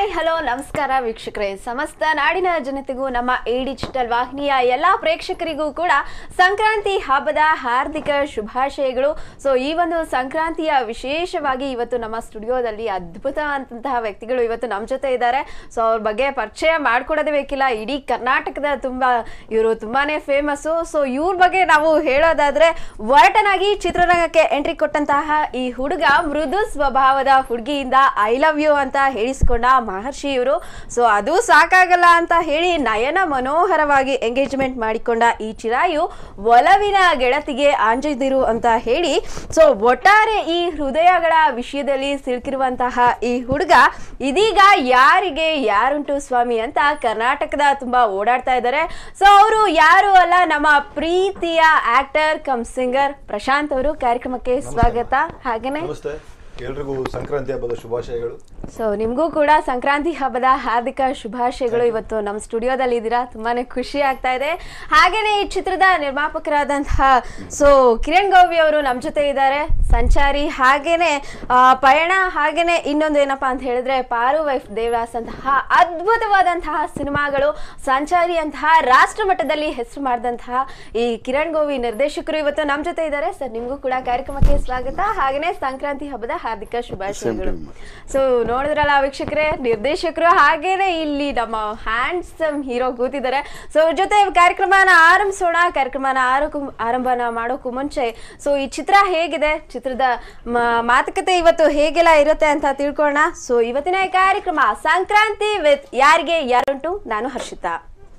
Hi hello ನಮಸ್ಕಾರ ವೀಕ್ಷಕರೇ ಸಮಸ್ತ ನಾಡಿನ ಜನತೆಗೂ ನಮ್ಮ ಎ ಡಿಜಿಟಲ್ ವಾಹಿನಿಯ ಎಲ್ಲಾ ಪ್ರೇಕ್ಷಕರಿಗೂ ಕೂಡ ಸಂಕ್ರಾಂತಿ ಹಬ್ಬದ ಹಾರ್ದಿಕ ಶುಭಾಶಯಗಳು ಸೊ ಈ ಒಂದು ಸಂಕ್ರಾಂತಿಯ ವಿಶೇಷವಾಗಿ ಇವತ್ತು ನಮ್ಮ ಸ್ಟುಡಿಯೋದಲ್ಲಿ ಅದ್ಭುತ ಅಂತಹ ವ್ಯಕ್ತಿಗಳು ಇವತ್ತು ನಮ್ಮ ಜೊತೆ ಇದ್ದಾರೆ ಸೊ ಅವ್ರ ಬಗ್ಗೆ ಪರಿಚಯ ಮಾಡ್ಕೊಡೋದೇ ಬೇಕಿಲ್ಲ ಇಡೀ ಕರ್ನಾಟಕದ ತುಂಬಾ ಇವರು ತುಂಬಾನೇ ಫೇಮಸ್ಸು ಸೊ ಇವ್ರ ಬಗ್ಗೆ ನಾವು ಹೇಳೋದಾದ್ರೆ ಒರಟನಾಗಿ ಚಿತ್ರರಂಗಕ್ಕೆ ಎಂಟ್ರಿ ಕೊಟ್ಟಂತಹ ಈ ಹುಡುಗ ಮೃದು ಸ್ವಭಾವದ ಹುಡುಗಿಯಿಂದ ಐ ಲವ್ ಯು ಅಂತ ಹೇಳಿಸಿಕೊಂಡ ಮಹರ್ಷಿ ಇವರು ಸೊ ಅದು ಸಾಕಾಗಲ್ಲ ಅಂತ ಹೇಳಿ ನಯನ ಮನೋಹರವಾಗಿ ಎಂಗೇಜ್ಮೆಂಟ್ ಮಾಡಿಕೊಂಡ ಈ ಚಿರಾಯು ಒಲವಿನ ಗೆಳತಿಗೆ ಆಂಜಿದಿರು ಅಂತ ಹೇಳಿ ಸೊ ಒಟ್ಟಾರೆ ಈ ಹೃದಯಗಳ ವಿಷಯದಲ್ಲಿ ಸಿಲುಕಿರುವಂತಹ ಈ ಹುಡುಗ ಇದೀಗ ಯಾರಿಗೆ ಯಾರುಂಟು ಸ್ವಾಮಿ ಅಂತ ಕರ್ನಾಟಕದ ತುಂಬಾ ಓಡಾಡ್ತಾ ಇದ್ದಾರೆ ಸೊ ಅವರು ಯಾರು ಅಲ್ಲ ನಮ್ಮ ಪ್ರೀತಿಯ ಆಕ್ಟರ್ ಕಮ್ ಸಿಂಗರ್ ಪ್ರಶಾಂತ್ ಅವರು ಕಾರ್ಯಕ್ರಮಕ್ಕೆ ಸ್ವಾಗತ ಹಾಗೇನೆ ನಮಸ್ತೆ ಎಲ್ರಿಗೂ ಸಂಕ್ರಾಂತಿ ಹಬ್ಬದ ಶುಭಾಶಯಗಳು ಸೊ ನಿಮಗೂ ಕೂಡ ಸಂಕ್ರಾಂತಿ ಹಬ್ಬದ ಹಾರ್ದಿಕ ಶುಭಾಶಯಗಳು ಇವತ್ತು ನಮ್ಮ ಸ್ಟುಡಿಯೋದಲ್ಲಿ ಇದ್ದೀರಾ ತುಂಬಾನೇ ಖುಷಿ ಆಗ್ತಾ ಇದೆ ಹಾಗೇನೆ ಈ ಚಿತ್ರದ ನಿರ್ಮಾಪಕರಾದಂತಹ ಸೊ ಕಿರಣ್ ಗೌವಿ ಅವರು ನಮ್ಮ ಜೊತೆ ಇದ್ದಾರೆ ಸಂಚಾರಿ ಹಾಗೇನೆ ಆ, ಪಯಣ ಹಾಗೇನೆ ಇನ್ನೊಂದು ಏನಪ್ಪಾ ಅಂತ ಹೇಳಿದ್ರೆ ಪಾರು ವೈಫ್ ದೇವದಾಸ್ ಅಂತಹ ಅದ್ಭುತವಾದಂತಹ ಸಿನಿಮಾಗಳು ಸಂಚಾರಿ ಅಂತಹ ರಾಷ್ಟ್ರ ಮಟ್ಟದಲ್ಲಿ ಹೆಸರು ಮಾಡಿದಂತಹ ಈ ಕಿರಣ್ ಗೋವಿ ನಿರ್ದೇಶಕರು ಇವತ್ತು ನಮ್ಮ ಜೊತೆ ಇದ್ದಾರೆ ಸರ್ ನಿಮಗೂ ಕೂಡ ಕಾರ್ಯಕ್ರಮಕ್ಕೆ ಸ್ವಾಗತ ಹಾಗೇನೆ ಸಂಕ್ರಾಂತಿ ಹಬ್ಬದ ಹಾರ್ದಿಕ ಶುಭಾಶಯಗಳು ಸೊ ನೋಡಿದ್ರಲ್ಲ ವೀಕ್ಷಕರೇ ನಿರ್ದೇಶಕರು ಹಾಗೇನೆ ಇಲ್ಲಿ ನಮ್ಮ ಹ್ಯಾಂಡ್ಸಮ್ ಹೀರೋ ಕೂತಿದ್ದಾರೆ ಸೊ ಅವ್ರ ಜೊತೆ ಕಾರ್ಯಕ್ರಮನ ಆರಂಭಿಸೋಣ ಕಾರ್ಯಕ್ರಮನ ಆರೋಕು ಆರಂಭನ ಮಾಡೋಕ್ಕೂ ಮುಂಚೆ ಸೊ ಈ ಚಿತ್ರ ಹೇಗಿದೆ ಚಿತ್ರದ ಮ- ಮಾತುಕತೆ ಇವತ್ತು ಹೇಗೆಲ್ಲ ಇರುತ್ತೆ ಅಂತ ತಿಳ್ಕೊಳ್ಳೋಣ ಸೊ ಇವತ್ತಿನ ಈ ಕಾರ್ಯಕ್ರಮ ಸಂಕ್ರಾಂತಿ ವಿತ್ ಯಾರಿಗೆ ಯಾರುಂಟು ನಾನು ಹರ್ಷಿತಾ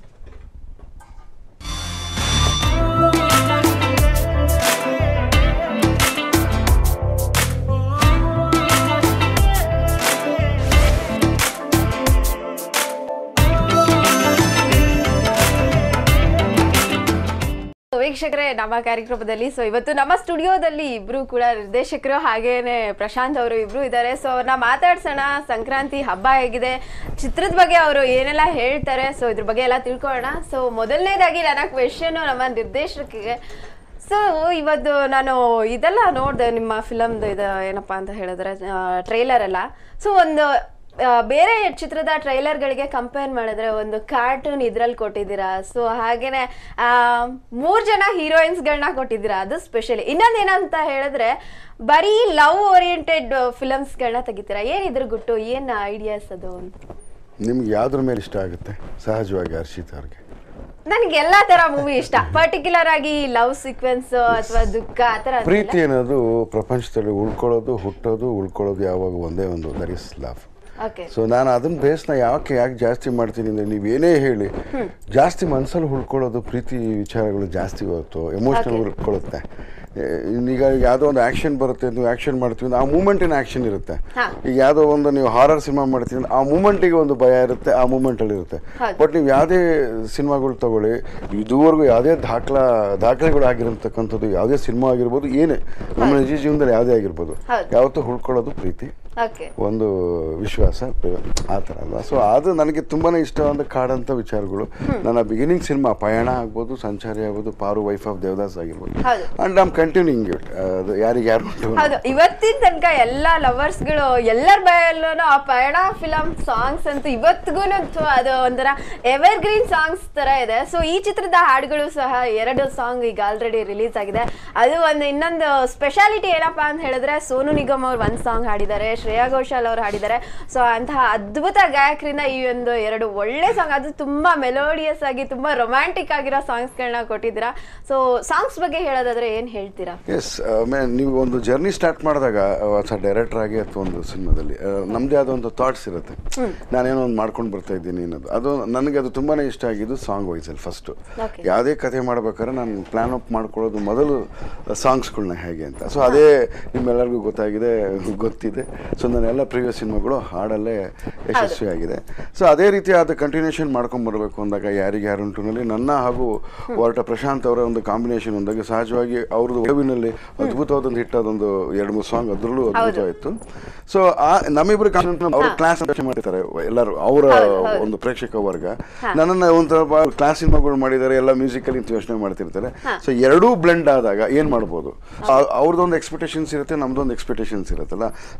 ವೀಕ್ಷಕರೇ ನಮ್ಮ ಕಾರ್ಯಕ್ರಮದಲ್ಲಿ ಸೊ ಇವತ್ತು ನಮ್ಮ ಸ್ಟುಡಿಯೋದಲ್ಲಿ ಇಬ್ರು ಕೂಡ ನಿರ್ದೇಶಕರು ಹಾಗೇನೆ ಪ್ರಶಾಂತ್ ಅವರು ಇಬ್ರು ಇದ್ದಾರೆ ಸೊ ಅವ್ರನ್ನ ಮಾತಾಡ್ಸೋಣ ಸಂಕ್ರಾಂತಿ ಹಬ್ಬ ಹೇಗಿದೆ ಚಿತ್ರದ ಬಗ್ಗೆ ಅವರು ಏನೆಲ್ಲ ಹೇಳ್ತಾರೆ ಸೊ ಇದ್ರ ಬಗ್ಗೆ ಎಲ್ಲ ತಿಳ್ಕೊಳ್ಳೋಣ ಸೊ ಮೊದಲನೇದಾಗಿ ನನ್ನ ಕ್ವೆಶನ್ ನಮ್ಮ ನಿರ್ದೇಶಕಿಗೆ ಸೊ ಇವತ್ತು ನಾನು ಇದೆಲ್ಲ ನೋಡಿದೆ ನಿಮ್ಮ ಫಿಲಮ್ದು ಇದು ಏನಪ್ಪಾ ಅಂತ ಹೇಳಿದ್ರೆ ಟ್ರೈಲರ್ ಎಲ್ಲ ಸೊ ಒಂದು ಆ, ಬೇರೆ ಚಿತ್ರದ ಟ್ರೈಲರ್ಗಳಿಗೆ ಕಂಪೇರ್ ಮಾಡಿದ್ರೆ ಒಂದು ಕಾರ್ಟೂನ್ ಇದ್ರಲ್ಲಿ ಕೊಟ್ಟಿದ್ದೀರಾ ಸೊ ಹಾಗೇನೆ ಆ, ಮೂರ್ ಜನ ಹೀರೋಯಿನ್ಸ್ಗಳನ್ನ ಕೊಟ್ಟಿದ್ದೀರಾ ಅದು ಸ್ಪೆಷಲಿ ಇನ್ನೊಂದು ಏನಂತ ಹೇಳಿದ್ರೆ ಬರೀ ಲವ್ ಓರಿಯೆಂಟೆಡ್ ಫಿಲಮ್ಸ್ಗಳನ್ನ ತೆಗಿತೀರಾ ಏನ್ ಇದ್ರ ಗುಟ್ಟು ಏನ್ ಐಡಿಯಾಸ್ ಅದು ಅಂತ ನಿಮ್ಗೆ ಯಾವ್ದ್ರ ಮೇಲೆ ಇಷ್ಟ ಆಗುತ್ತೆ ಸಹಜವಾಗಿ ಹರ್ಷಿತ್ ಅವ್ರಿಗೆ ನನಗೆ ಎಲ್ಲಾ ತರ ಮೂವಿ ಇಷ್ಟ ಪರ್ಟಿಕ್ಯುಲರ್ ಆಗಿ ಲವ್ ಸೀಕ್ವೆನ್ಸ್ ಅಥವಾ ದುಃಖ ಆತರ ಪ್ರೀತಿ ಅನ್ನೋದು ಪ್ರಪಂಚದಲ್ಲಿ ಉಳ್ಕೊಳ್ಳೋದು ಹುಟ್ಟೋದು ಉಳ್ಕೊಳ್ಳೋದು ಯಾವಾಗ ಒಂದೇ ಒಂದು that is love okay so ನಾನು ಅದನ್ನ ಬೇಸ್ನ ಯಾಕೆ ಯಾಕೆ ಜಾಸ್ತಿ ಮಾಡ್ತೀನಿ ಅಂದರೆ ನೀವೇನೇ ಹೇಳಿ ಜಾಸ್ತಿ ಮನಸ್ಸಲ್ಲಿ ಉಳ್ಕೊಳ್ಳೋದು ಪ್ರೀತಿ ವಿಚಾರಗಳು ಜಾಸ್ತಿ ಹೊತ್ತು ಎಮೋಷ್ನಲ್ ಉಳ್ಕೊಳ್ಳುತ್ತೆ ಏ, ಈಗ ಯಾವುದೋ ಒಂದು ಆ್ಯಕ್ಷನ್ ಬರುತ್ತೆ ನೀವು ಆ್ಯಕ್ಷನ್ ಮಾಡ್ತೀವಿ ಅಂದ್ರೆ ಆ ಮೂಮೆಂಟಿನ ಆ್ಯಕ್ಷನ್ ಇರುತ್ತೆ ಹಾ. ಈಗ ಯಾವುದೋ ಒಂದು ನೀವು ಹಾರರ್ ಸಿನಿಮಾ ಮಾಡ್ತೀವಿ ಅಂದ್ರೆ ಆ ಮೂಮೆಂಟಿಗೆ ಒಂದು ಭಯ ಇರುತ್ತೆ ಆ ಮೂಮೆಂಟಲ್ಲಿ ಇರುತ್ತೆ ಹೌದು. ಬಟ್ ನೀವು ಯಾವುದೇ ಸಿನಿಮಾಗಳು ತಗೊಳ್ಳಿ ಇದುವರೆಗೂ ಯಾವುದೇ ದಾಖಲಾ ದಾಖಲೆಗಳು ಆಗಿರತಕ್ಕಂಥದ್ದು ಯಾವುದೇ ಸಿನಿಮಾ ಆಗಿರ್ಬೋದು ಏನೇ ನಮ್ಮ ನಿಜ ಜೀವನದಲ್ಲಿ ಯಾವುದೇ ಆಗಿರ್ಬೋದು ಹೌದು. ಯಾವತ್ತೂ ಉಳ್ಕೊಳ್ಳೋದು ಪ್ರೀತಿ ಓಕೆ ಒಂದು ವಿಶ್ವಾಸ ಪ್ರೇಮ ಆ ಥರ ಅಲ್ವಾ ಸೊ ಅದು ನನಗೆ ತುಂಬಾನೇ ಇಷ್ಟವಾದ ಕಾಡಂಥ ವಿಚಾರಗಳು ನನ್ನ ಬಿಗಿನಿಂಗ್ ಸಿನಿಮಾ ಪಯಣ ಆಗ್ಬೋದು ಸಂಚಾರಿ ಆಗ್ಬೋದು ಪಾರು ವೈಫ್ ಆಫ್ ದೇವದಾಸ್ ಆಗಿರ್ಬೋದು ಹೌದು. ಅಂಡ್ ಐಮ್ ಕಂಟಿನ್ಯೂಯಿಂಗ್ ಇಟ್ ಅದು ಯಾರಿಗೆ ಯಾರು ಉಂಟು ಹೌದು ಇವತ್ತಿನ ತನಕ ಎಲ್ಲಾ ಲವರ್ಸ್ಗಳು ಎಲ್ಲರ ಬಾಯಲ್ಲೂ ಆ ಪಯಣ ಫಿಲಂ ಸಾಂಗ್ಸ್ ಅಂತೂ ಇವತ್ತಿಗೂ ಅದು ಒಂಥರ ಎವರ್ ಗ್ರೀನ್ ಸಾಂಗ್ಸ್ ತರ ಇದೆ ಸೊ ಈ ಚಿತ್ರದ ಹಾಡುಗಳು ಸಹ ಎರಡು ಸಾಂಗ್ ಈಗ ಆಲ್ರೆಡಿ ರಿಲೀಸ್ ಆಗಿದೆ ಅದು ಒಂದು ಇನ್ನೊಂದು ಸ್ಪೆಷಾಲಿಟಿ ಏನಪ್ಪಾ ಅಂತ ಹೇಳಿದ್ರೆ ಸೋನು ನಿಗಮ್ ಅವ್ರು ಒಂದ್ ಸಾಂಗ್ ಹಾಡಿದ್ದಾರೆ ಶ್ರೇಯಾ ಘೋಷಾಲ್ ಅವ್ರು ಹಾಡಿದ್ದಾರೆ ಸೊ ಅಂತಹ ಅದ್ಭುತ ಗಾಯಕರಿಂದ ಈ ಒಂದು ಎರಡು ಒಳ್ಳೆ ಸಾಂಗ್ ಅದು ತುಂಬಾ ಮೆಲೋಡಿಯಸ್ ಆಗಿ ತುಂಬಾ ರೊಮ್ಯಾಂಟಿಕ್ ಆಗಿರೋ ಸಾಂಗ್ಸ್ಗಳನ್ನ ಕೊಟ್ಟಿದ್ದೀರಾ ಸೊ ಸಾಂಗ್ಸ್ ಬಗ್ಗೆ ಹೇಳೋದಾದ್ರೆ ಏನ್ ಹೇಳ್ತೀರಾ ಎಸ್ ಆಮೇಲೆ ನೀವು ಒಂದು ಜರ್ನಿ ಸ್ಟಾರ್ಟ್ ಮಾಡಿದಾಗ ಹೊಸ ಡೈರೆಕ್ಟರ್ ಆಗಿ ಅಥವಾ ಒಂದು ಸಿನಿಮಾದಲ್ಲಿ ನಮ್ಮದೇ ಆದ ಒಂದು ಥಾಟ್ಸ್ ಇರುತ್ತೆ ನಾನೇನೋ ಒಂದು ಮಾಡ್ಕೊಂಡು ಬರ್ತಾ ಇದ್ದೀನಿ ಅನ್ನೋದು ಅದು ನನಗೆ ಅದು ತುಂಬಾನೇ ಇಷ್ಟ ಆಗಿದ್ದು ಸಾಂಗ್ ವೈಸಲ್ಲಿ ಫಸ್ಟು Okay. ಯಾವುದೇ ಕತೆ ಮಾಡ್ಬೇಕಾದ್ರೆ ನಾನು ಪ್ಲಾನ್ ಅಪ್ ಮಾಡ್ಕೊಳ್ಳೋದು ಮೊದಲು ಸಾಂಗ್ಸ್ಗಳನ್ನ ಹೇಗೆ ಅಂತ ಸೊ ಅದೇ ನಿಮ್ಮೆಲ್ಲರಿಗೂ ಗೊತ್ತಾಗಿದೆ ಗೊತ್ತಿದೆ ಸೊ ನನ್ನೆಲ್ಲ ಪ್ರೀವಿಯಸ್ ಸಿನಿಮಾಗಳು ಹಾಡಲ್ಲೇ ಯಶಸ್ವಿಯಾಗಿದೆ ಸೊ ಅದೇ ರೀತಿ ಅದು ಕಂಟಿನ್ಯೂಷನ್ ಮಾಡ್ಕೊಂಡು ಬರಬೇಕು ಅಂದಾಗ ಯಾರಿಗೆ ಯಾರುಂಟುನಲ್ಲಿ ನನ್ನ ಹಾಗೂ ಹೊರಟ ಪ್ರಶಾಂತ್ ಅವರ ಒಂದು ಕಾಂಬಿನೇಷನ್ ಒಂದಾಗ ಸಹಜವಾಗಿ ಅವ್ರದ್ದು ಒಡವಿನಲ್ಲಿ ಅದ್ಭುತವಾದೊಂದು ಹಿಟ್ ಅದೊಂದು ಎರಡು ಮೂರು ಸಾಂಗ್ ಅದರಲ್ಲೂ ಅದ್ಭುತವಾಯಿತು ಸೊ ಆ ನಮ್ಮಿಬ್ಬರು ಅವ್ರ ಕ್ಲಾಸ್ ಮಾಡಿರ್ತಾರೆ ಎಲ್ಲರೂ ಅವರ ಒಂದು ಪ್ರೇಕ್ಷಕ ವರ್ಗ ನನ್ನನ್ನು ಒಂಥರ ಕ್ಲಾಸ್ ಸಿನಿಮಾಗಳು ಮಾಡಿದ್ದಾರೆ ಎಲ್ಲ ಮ್ಯೂಸಿಕಲ್ ಅಂತ ಯೋಚನೆ ಮಾಡ್ತಿರ್ತಾರೆ ಸೊ ಎರಡೂ ಬ್ಲೆಂಡ್ ಆದಾಗ ಏನು ಮಾಡ್ಬೋದು ಆ- ಅವ್ರದ್ದೊಂದು ಎಕ್ಸ್ಪೆಕ್ಟೇಷನ್ಸ್ ಇರುತ್ತೆ ನಮ್ದೊಂದು ಎಕ್ಸ್ಪೆಕ್ಟೇಷನ್ಸ್ ಇರುತ್ತಲ್ಲ ಸೊ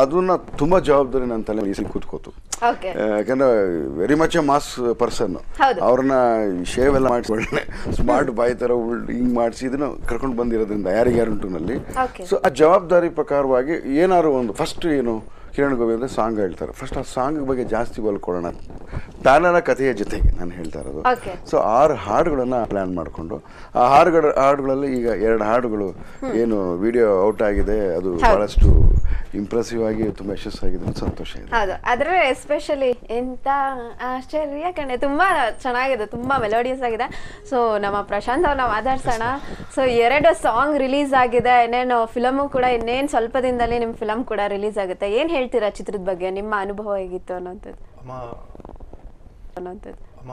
ಅದನ್ನ ತುಂಬಾ ಜವಾಬ್ದಾರಿ ನನ್ನ ತಲೆ ಮೇಲೆ ಈಸಿ ಕೂತ್ಕೋತು ಓಕೆ ಆ, ಯಾಕಂದ್ರೆ very much a mass person ಹೌದು. ಅವ್ರನ್ನ ಶೇವ್ ಎಲ್ಲ ಮಾಡಿಸಿ ಒಳ್ಳೆ ಸ್ಮಾರ್ಟ್ ಬಾಯ್ ತರ ಉಳ್ ಹಿಂಗ್ ಮಾಡಿಸಿ ಇದನ್ನ ಕರ್ಕೊಂಡು ಬಂದಿರೋದ್ರಿಂದ ಯಾರಿಗೆ ಯಾರುಂಟುನಲ್ಲಿ Okay. ಸೊ ಆ ಜವಾಬ್ದಾರಿ ಪ್ರಕಾರವಾಗಿ ಏನಾದ್ರು ಒಂದು ಫಸ್ಟ್ ಏನು ಕಿರಣ್ ಗೋವಿಂದ ಸಾಂಗ್ ಹೇಳ್ತಾರೆ ಫಸ್ಟ್ ಆ ಸಾಂಗ್ ಬಗ್ಗೆ ಜಾಸ್ತಿ ಒಲ್ ಕೊಡೋಣ ಪ್ಯಾನರ ಕಥೆಯ ಜೊತೆಗೆ ನಾನು ಹೇಳ್ತಾ ಇರೋದು Okay. ಸೊ ಆರು ಹಾಡುಗಳನ್ನ ಪ್ಲಾನ್ ಮಾಡಿಕೊಂಡು ಆ ಹಾಡುಗಳ ಹಾಡುಗಳಲ್ಲಿ ಈಗ ಎರಡು ಹಾಡುಗಳು ಏನು ವಿಡಿಯೋ ಔಟ್ ಆಗಿದೆ ಅದು ಹೌದು. ಬಹಳಷ್ಟು ಇಂಪ್ರೆಸಿವ್ ಆಗಿ ತುಂಬಾ ಯಶಸ್ಸಾಗಿದೆ ಅಂತ ಸಂತೋಷ ಇದೆ ಹೌದು ಅದರಲ್ಲಿ ಎಸ್ಪೆಷಲಿ ಎಂತ ಆಶ್ಚರ್ಯ ಕಣೆ ತುಂಬಾ ಚೆನ್ನಾಗಿದೆ ತುಂಬಾ ಮೆಲೋಡಿಯಸ್ ಆಗಿದೆ ಸೊ ನಮ್ಮ ಪ್ರಶಾಂತ್ ಅವ್ರನ್ನ ಮಾತಾಡ್ಸೋಣ ಸೊ ಎರಡು ಸಾಂಗ್ ರಿಲೀಸ್ ಆಗಿದೆ ಇನ್ನೇನು ಫಿಲಮು ಕೂಡ ಇನ್ನೇನು ಸ್ವಲ್ಪ ದಿನದಲ್ಲಿ ನಿಮ್ಮ ಫಿಲಮ್ ಕೂಡ ರಿಲೀಸ್ ಆಗುತ್ತೆ ಏನ್ ಹೇಳ್ತೀರಾ ಚಿತ್ರದ ಬಗ್ಗೆ ನಿಮ್ಮ ಅನುಭವ ಹೇಗಿತ್ತು ಅನ್ನೋಂಥದ್ದು ಅಮ್ಮ ಅನ್ನೋಂಥದ್ದು ಅಮ್ಮ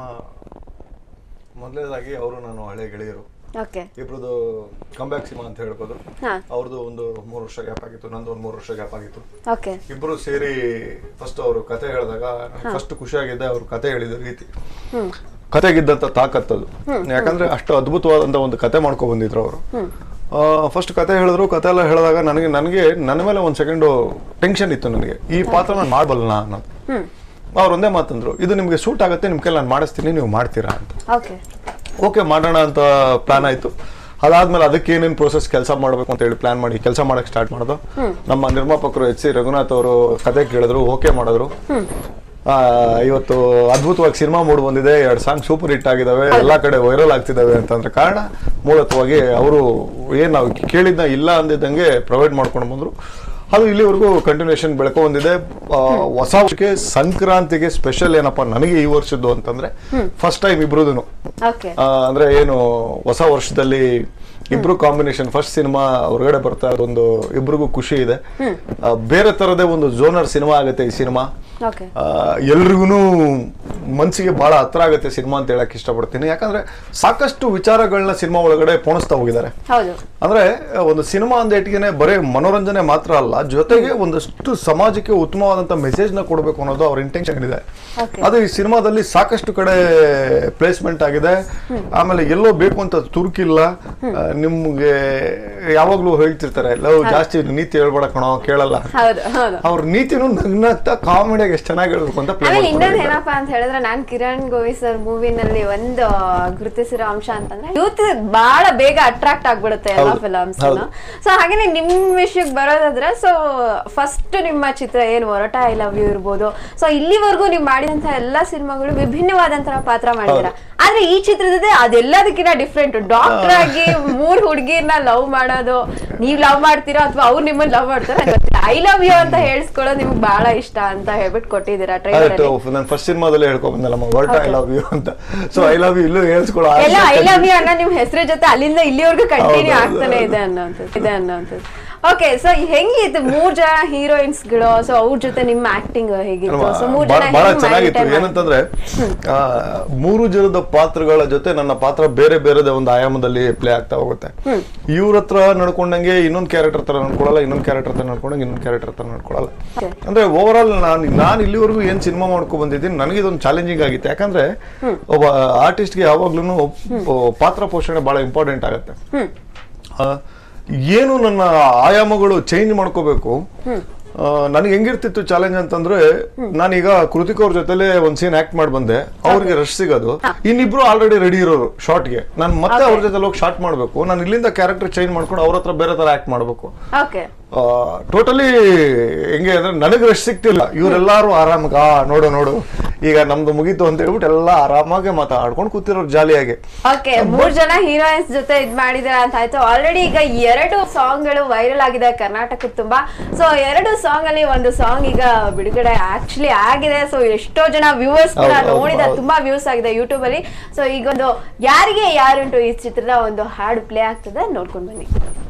ಮೊದಲನೇದಾಗಿ ಅವರು ನಾನು ಹಳೆ ಗೆಳೆಯರು ಓಕೆ ಇಬ್ರದ್ದು ಕಂಬ್ಯಾಕ್ ಸಿನಿಮಾ ಅಂತ ಹೇಳ್ಬೋದು ಹಾ ಅವ್ರದ್ದು ಒಂದು ಮೂರು ವರ್ಷ ಗ್ಯಾಪ್ ಆಗಿತ್ತು ನಂದು ಒಂದು ಮೂರು ವರ್ಷ ಗ್ಯಾಪ್ ಆಗಿತ್ತು ಓಕೆ ಇಬ್ರು ಸೇರಿ ಫಸ್ಟ್ ಅವರು ಕತೆ ಹೇಳಿದಾಗ ಫಸ್ಟ್ ಖುಷಿಯಾಗಿದ್ದೆ ಅವ್ರು ಕತೆ ಹೇಳಿದ ರೀತಿ ಹ್ಮ್ ಕತೆಗಿದ್ದಂತ ತಾಕತ್ತದು ಯಾಕಂದ್ರೆ ಅಷ್ಟು ಅದ್ಭುತವಾದಂತ ಒಂದು ಕತೆ ಮಾಡ್ಕೊ ಬಂದಿದ್ರು ಅವರು ಫಸ್ಟ್ ಕತೆ ಹೇಳಿದ್ರು ಕತೆ ಎಲ್ಲ ಹೇಳಿದಾಗ ನನಗೆ ನನಗೆ ನನ್ನ ಮೇಲೆ ಒಂದು ಸೆಕೆಂಡು ಟೆನ್ಷನ್ ಇತ್ತು ನನಗೆ ಈ ಪಾತ್ರ ನಾನು ಮಾಡಬಲ್ಲ ಅನ್ನೋದು ಹ್ಮ್ ಅವ್ರು ಒಂದೇ ಮಾತಂದ್ರು ಇದು ನಿಮಗೆ ಸೂಟ್ ಆಗುತ್ತೆ ನಿಮ್ ಕೈಲಿ ನಾನು ಮಾಡಿಸ್ತೀನಿ ನೀವು ಮಾಡ್ತೀರಾ ಅಂತ ಓಕೆ ಓಕೆ ಮಾಡೋಣ ಅಂತ ಪ್ಲಾನ್ ಆಯ್ತು ಅದಾದ್ಮೇಲೆ ಅದಕ್ಕೆ ಏನೇನು ಪ್ರೋಸೆಸ್ ಕೆಲಸ ಮಾಡಬೇಕು ಅಂತ ಹೇಳಿ ಪ್ಲಾನ್ ಮಾಡಿ ಕೆಲಸ ಮಾಡಕ್ ಸ್ಟಾರ್ಟ್ ಮಾಡೋದು ನಮ್ಮ ನಿರ್ಮಾಪಕರು ಎಚ್ ಸಿ ರಘುನಾಥ್ ಅವರು ಕತೆ ಕೇಳಿದ್ರು ಓಕೆ ಮಾಡಿದ್ರು ಆ, ಇವತ್ತು ಅದ್ಭುತವಾಗಿ ಸಿನಿಮಾ ಮೂಡ್ ಬಂದಿದೆ ಎರಡು ಸಾಂಗ್ ಸೂಪರ್ ಹಿಟ್ ಆಗಿದಾವೆ ಎಲ್ಲಾ ಕಡೆ ವೈರಲ್ ಆಗ್ತಿದಾವೆ ಅಂತಂದ್ರೆ ಕಾರಣ ಮೂಲತವಾಗಿ ಅವರು ಏನ್ ನಾವು ಕೇಳಿದ್ನ ಇಲ್ಲ ಅಂದಿದ್ದಂಗೆ ಪ್ರೊವೈಡ್ ಮಾಡ್ಕೊಂಡು ಬಂದ್ರು ಅದು ಇಲ್ಲಿವರೆಗೂ ಕಂಟಿನ್ಯೂಷನ್ ಬೆಳ್ಕೊ ಬಂದಿದೆ ಆ, ಹೊಸ ವರ್ಷಕ್ಕೆ ಸಂಕ್ರಾಂತಿಗೆ ಸ್ಪೆಷಲ್ ಏನಪ್ಪಾ ನನಗೆ ಈ ವರ್ಷದ್ದು ಅಂತಂದ್ರೆ ಫಸ್ಟ್ ಟೈಮ್ ಇಬ್ರುದೂನು ಓಕೆ ಆ, ಅಂದ್ರೆ ಏನು ಹೊಸ ವರ್ಷದಲ್ಲಿ ಇಬ್ರು ಕಾಂಬಿನೇಷನ್ ಫಸ್ಟ್ ಸಿನಿಮಾ ಹೊರಗಡೆ ಬರ್ತಾ ಇರೋದೊಂದು ಇಬ್ರಿಗೂ ಖುಷಿ ಇದೆ ಆ, ಬೇರೆ ತರದೇ ಒಂದು ಜೋನರ್ ಸಿನಿಮಾ ಆಗುತ್ತೆ ಈ ಸಿನಿಮಾ ಓಕೆ ಎಲ್ರಿಗೂ ಮನ್ಸಿಗೆ ಬಹಳ ಹತ್ರ ಆಗುತ್ತೆ ಸಿನಿಮಾ ಅಂತ ಹೇಳಕ್ ಇಷ್ಟಪಡ್ತೀನಿ ಯಾಕಂದ್ರೆ ಸಾಕಷ್ಟು ವಿಚಾರಗಳನ್ನ ಸಿನಿಮಾ ಒಳಗಡೆ ಪೋಣಿಸ್ತಾ ಹೋಗಿದ್ದಾರೆ ಹೌದು ಅಂದ್ರೆ ಒಂದು ಸಿನಿಮಾ ಅಂದ ಇಟ್ಟಿಗೆನೆ ಬರೀ ಮನೋರಂಜನೆ ಮಾತ್ರ ಅಲ್ಲ ಜೊತೆಗೆ ಒಂದಷ್ಟು ಸಮಾಜಕ್ಕೆ ಉತ್ತಮವಾದಂತ ಮೆಸೇಜ್ ನ ಕೊಡಬೇಕು ಅನ್ನೋದು ಅವ್ರ ಇಂಟೆನ್ಷನ್ ಇದೆ Okay. ಅದು ಈ ಸಿನಿಮಾದಲ್ಲಿ ಸಾಕಷ್ಟು ಕಡೆ ಪ್ಲೇಸ್ಮೆಂಟ್ ಆಗಿದೆ ಆಮೇಲೆ ಎಲ್ಲೋ ಬೇಕು ಅಂತ ತುರುಕಿಲ್ಲ ಆ, ನಿಮ್ಗೆ ಯಾವಾಗ್ಲೂ ಹೇಳ್ತಿರ್ತಾರೆ ಲವ್ ಜಾಸ್ತಿ ನೀತಿ ಹೇಳ್ಬೇಡ ಕಣೋ ಕೇಳಲ್ಲ ಹೌದು ಹೌದು ಅವ್ರ ನೀತಿನೂ ನಗ್ನಗ್ತಾ ಕಾಮಿಡಿಯಾಗಿ ಎಷ್ಟು ಚೆನ್ನಾಗಿ ಹೇಳ್ಬೇಕು ಅಂತ ಪ್ಲೇ ಆಮೇಲೆ ಇನ್ನೊಂದು ಏನಪ್ಪಾ ಅಂತ ಹೇಳಿದ್ರೆ ನಾನ್ ಕಿರಣ್ ಗೋವಿ ಸರ್ ಮೂವಿನಲ್ಲಿ ಒಂದು ಗುರುತಿಸಿರೋ ಅಂಶ ಅಂತಂದ್ರೆ ಯೂತ್ ಬಹಳ ಬೇಗ ಅಟ್ರಾಕ್ಟ್ ಆಗ್ಬಿಡುತ್ತೆ ಎಲ್ಲ ಹೌದು, ಫಿಲಮ್ಸ್ ಹೌದು. ಸೊ ಹಾಗೇನೆ ನಿಮ್ ವಿಷಯಕ್ಕೆ ಬರೋದಾದ್ರೆ ಸೊ ಫಸ್ಟ್ ನಿಮ್ಮ ಚಿತ್ರ ಏನು ಹೊರಟ ಐ ಲವ್ ಯು ಇರ್ಬೋದು ಸೊ ಇಲ್ಲಿವರೆಗೂ ನೀವು ಮಾಡಿದಂತ ಎಲ್ಲಾ ಸಿನಿಮಾಗಳು ವಿಭಿನ್ನವಾದಂತಹ ಪಾತ್ರ ಮಾಡಿದಿರ ಆದ್ರೆ ಈ ಚಿತ್ರದಲ್ಲಿ ಅದೆಲ್ಲದಕ್ಕಿಂತ ಡಿಫ್ರೆಂಟ್ ಡಾಕ್ಟರ್ ಆಗಿ ಮೂರ್ ಹುಡುಗಿರ್ನ ಲವ್ ಮಾಡೋದು ನೀವ್ ಲವ್ ಮಾಡ್ತೀರಾ ಅಥವಾ ಅವ್ರು ನಿಮ್ಮನ್ನ ಲವ್ ಮಾಡ್ತಾರ ಐ ಲವ್ ಯು ಅಂತ ಹೇಳ್ಸ್ಕೊಳ್ಳೋದು ನಿಮ್ಗೆ ಬಹಳ ಇಷ್ಟ ಅಂತ ಹೇಳ್ಬಿಟ್ಟು ಕೊಟ್ಟಿದ್ದೀರಾ ಟ್ರೈಲರ್ ಆಯ್ತು ನಾನು ಫಸ್ಟ್ ಸಿನಿಮಾದಲ್ಲೇ ಹೇಳ್ಕೊಂಡ್ ಬಂದಲ್ಲ ವರ್ಟ ಐ ಲವ್ ಯು ಅಂತ ಸೊ ಐ ಲವ್ ಯು ಇಲ್ಲೂ ಹೇಳ್ಸ್ಕೊಳ್ಳೋ ಆಸೆ ಎಲ್ಲ ಐ ಲವ್ ಯು ಅನ್ನೋ ನಿಮ್ ಹೆಸರ ಜೊತೆ ಅಲ್ಲಿಂದ ಇಲ್ಲಿವರೆಗೂ ಕಂಟಿನ್ಯೂ ಹೌದು, ಆಗ್ತಾನೆ ಇದೆ ಅನ್ನೋಂಥದ್ದು ಇದೆ ಅನ್ನೋಂಥದ್ದು ಓಕೆ ಸೊ ಹೆಂಗಿತ್ತು ಮೂರ್ ಜನ ಹೀರೋಯಿನ್ಸ್ ಗಳು ಸೊ ಅವ್ರ ಜೊತೆ ನಿಮ್ಮ ಆಕ್ಟಿಂಗ್ ಹೇಗಿತ್ತು ಸೊ ಮೂರ್ ಜನ ಬಹಳ ಬಹಳ ಹೆಂಗ್ ಚೆನ್ನಾಗಿತ್ತು maintain ಏನಂತಂದ್ರೆ ಆ, ಮೂರು ಜನದ ಪಾತ್ರಗಳ ಜೊತೆ ನನ್ನ ಪಾತ್ರ ಬೇರೆ ಬೇರೆದ ಒಂದು ಆಯಾಮದಲ್ಲಿ ಪ್ಲೇ ಆಗ್ತಾ ಹೋಗುತ್ತೆ ಇವ್ರ ಹತ್ರ ನಡ್ಕೊಂಡಂಗೆ ಇನ್ನೊಂದ್ ಕ್ಯಾರೆಕ್ಟರ್ ತರ ನಡ್ಕೊಳಲ್ಲ ಇನ್ನೊಂದ್ ಕ್ಯಾರೆಕ್ಟರ್ ತರ ನಡ್ಕೊಂಡಂಗೆ ಇನ್ನೊಂದ್ ಕ್ಯಾರೆಕ್ಟರ್ ತರ ನಡ್ಕೊಳಲ್ಲ Okay. ಅಂದ್ರೆ ಓವರ್ ಆಲ್ ನಾನು ನಾನು ಇಲ್ಲಿವರೆಗೂ ಏನ್ ಸಿನಿಮಾ ಮಾಡ್ಕೊ ಬಂದಿದ್ದೀನಿ ನನಗೆ ಇದೊಂದು ಚಾಲೆಂಜಿಂಗ್ ಆಗಿತ್ತು ಯಾಕಂದ್ರೆ ಒಬ್ಬ ಆರ್ಟಿಸ್ಟ್ಗೆ ಯಾವಾಗ್ಲೂ ಪಾತ್ರ ಪೋಷಣೆ ಬಹಳ ಇಂಪಾರ್ಟೆಂಟ್ ಆಗುತ್ತೆ ಹ್ಮ್ ಆ, ಏನು ನನ್ನ ಆಯಾಮಗಳು ಚೇಂಜ್ ಮಾಡ್ಕೋಬೇಕು ಆ, ನನಗೆ ಹೆಂಗಿರ್ತಿತ್ತು ಚಾಲೆಂಜ್ ಅಂತಂದ್ರೆ ನಾನೀಗ ಕೃತಿಕ್ ಅವ್ರ ಜೊತೆಲೆ ಒಂದ್ ಸೀನ್ ಆಕ್ಟ್ ಮಾಡಿ ಬಂದೆ ಅವ್ರಿಗೆ ರಶ್ ಸಿಗೋದು ಇನ್ನಿಬ್ರು ಆಲ್ರೆಡಿ ರೆಡಿ ಇರೋರು ಶಾರ್ಟ್ಗೆ ನಾನು ಮತ್ತೆ ಅವ್ರ ಜೊತೆ ಹೋಗಿ ಶಾರ್ಟ್ ಮಾಡ್ಬೇಕು ನಾನು ಇಲ್ಲಿಂದ ಕ್ಯಾರೆಕ್ಟರ್ ಚೇಂಜ್ ಮಾಡ್ಕೊಂಡು ಅವ್ರ ಹತ್ರ ಬೇರೆ ತರ ಆಕ್ಟ್ ಮಾಡ್ಬೇಕು ಓಕೆ ಟೋಟಲಿ ಹೆಂಗೆ ಅಂದ್ರೆ ನನಗೆ ರಶ್ ಸಿಗ್ತಿಲ್ಲ ಇವರೆಲ್ಲಾರು ಆರಾಮಾಗ ಆ ನೋಡು ನೋಡು ಈಗ ನಮ್ದು ಮುಗೀತು ಅಂತ ಹೇಳ್ಬಿಟ್ಟು ಎಲ್ಲ ಆರಾಮಾಗಿ ಮಾತಾಡ್ಕೊಂಡು ಕೂತಿರೋರು ಜಾಲಿಯಾಗಿ ಓಕೆ ಮೂರ್ ಜನ ಹೀರೋಯಿನ್ಸ್ ಜೊತೆ ಇದ್ ಮಾಡಿದಾರ ಅಂತ ಆಯ್ತು ಆಲ್ರೆಡಿ ಈಗ ಎರಡು ಸಾಂಗ್ ಗಳು ವೈರಲ್ ಆಗಿದೆ ಕರ್ನಾಟಕದ ತುಂಬಾ ಸೊ ಎರಡು ಸಾಂಗ್ ಅಲ್ಲಿ ಒಂದು ಸಾಂಗ್ ಈಗ ಬಿಡುಗಡೆ ಆಕ್ಚುಲಿ ಆಗಿದೆ ಸೊ ಎಷ್ಟೋ ಜನ ವ್ಯೂವರ್ಸ್ ಕೂಡ ಹೌದು, ಹೌದು, ನೋಡಿದ ಹೌದು. ತುಂಬಾ ವ್ಯೂಸ್ ಆಗಿದೆ ಯೂಟ್ಯೂಬ್ ಅಲ್ಲಿ ಸೊ ಈಗ ಒಂದು ಯಾರಿಗೆ ಯಾರುಂಟು ಈ ಚಿತ್ರದ ಒಂದು ಹಾಡು ಪ್ಲೇ ಆಗ್ತದೆ ನೋಡ್ಕೊಂಡ್ ಬನ್ನಿ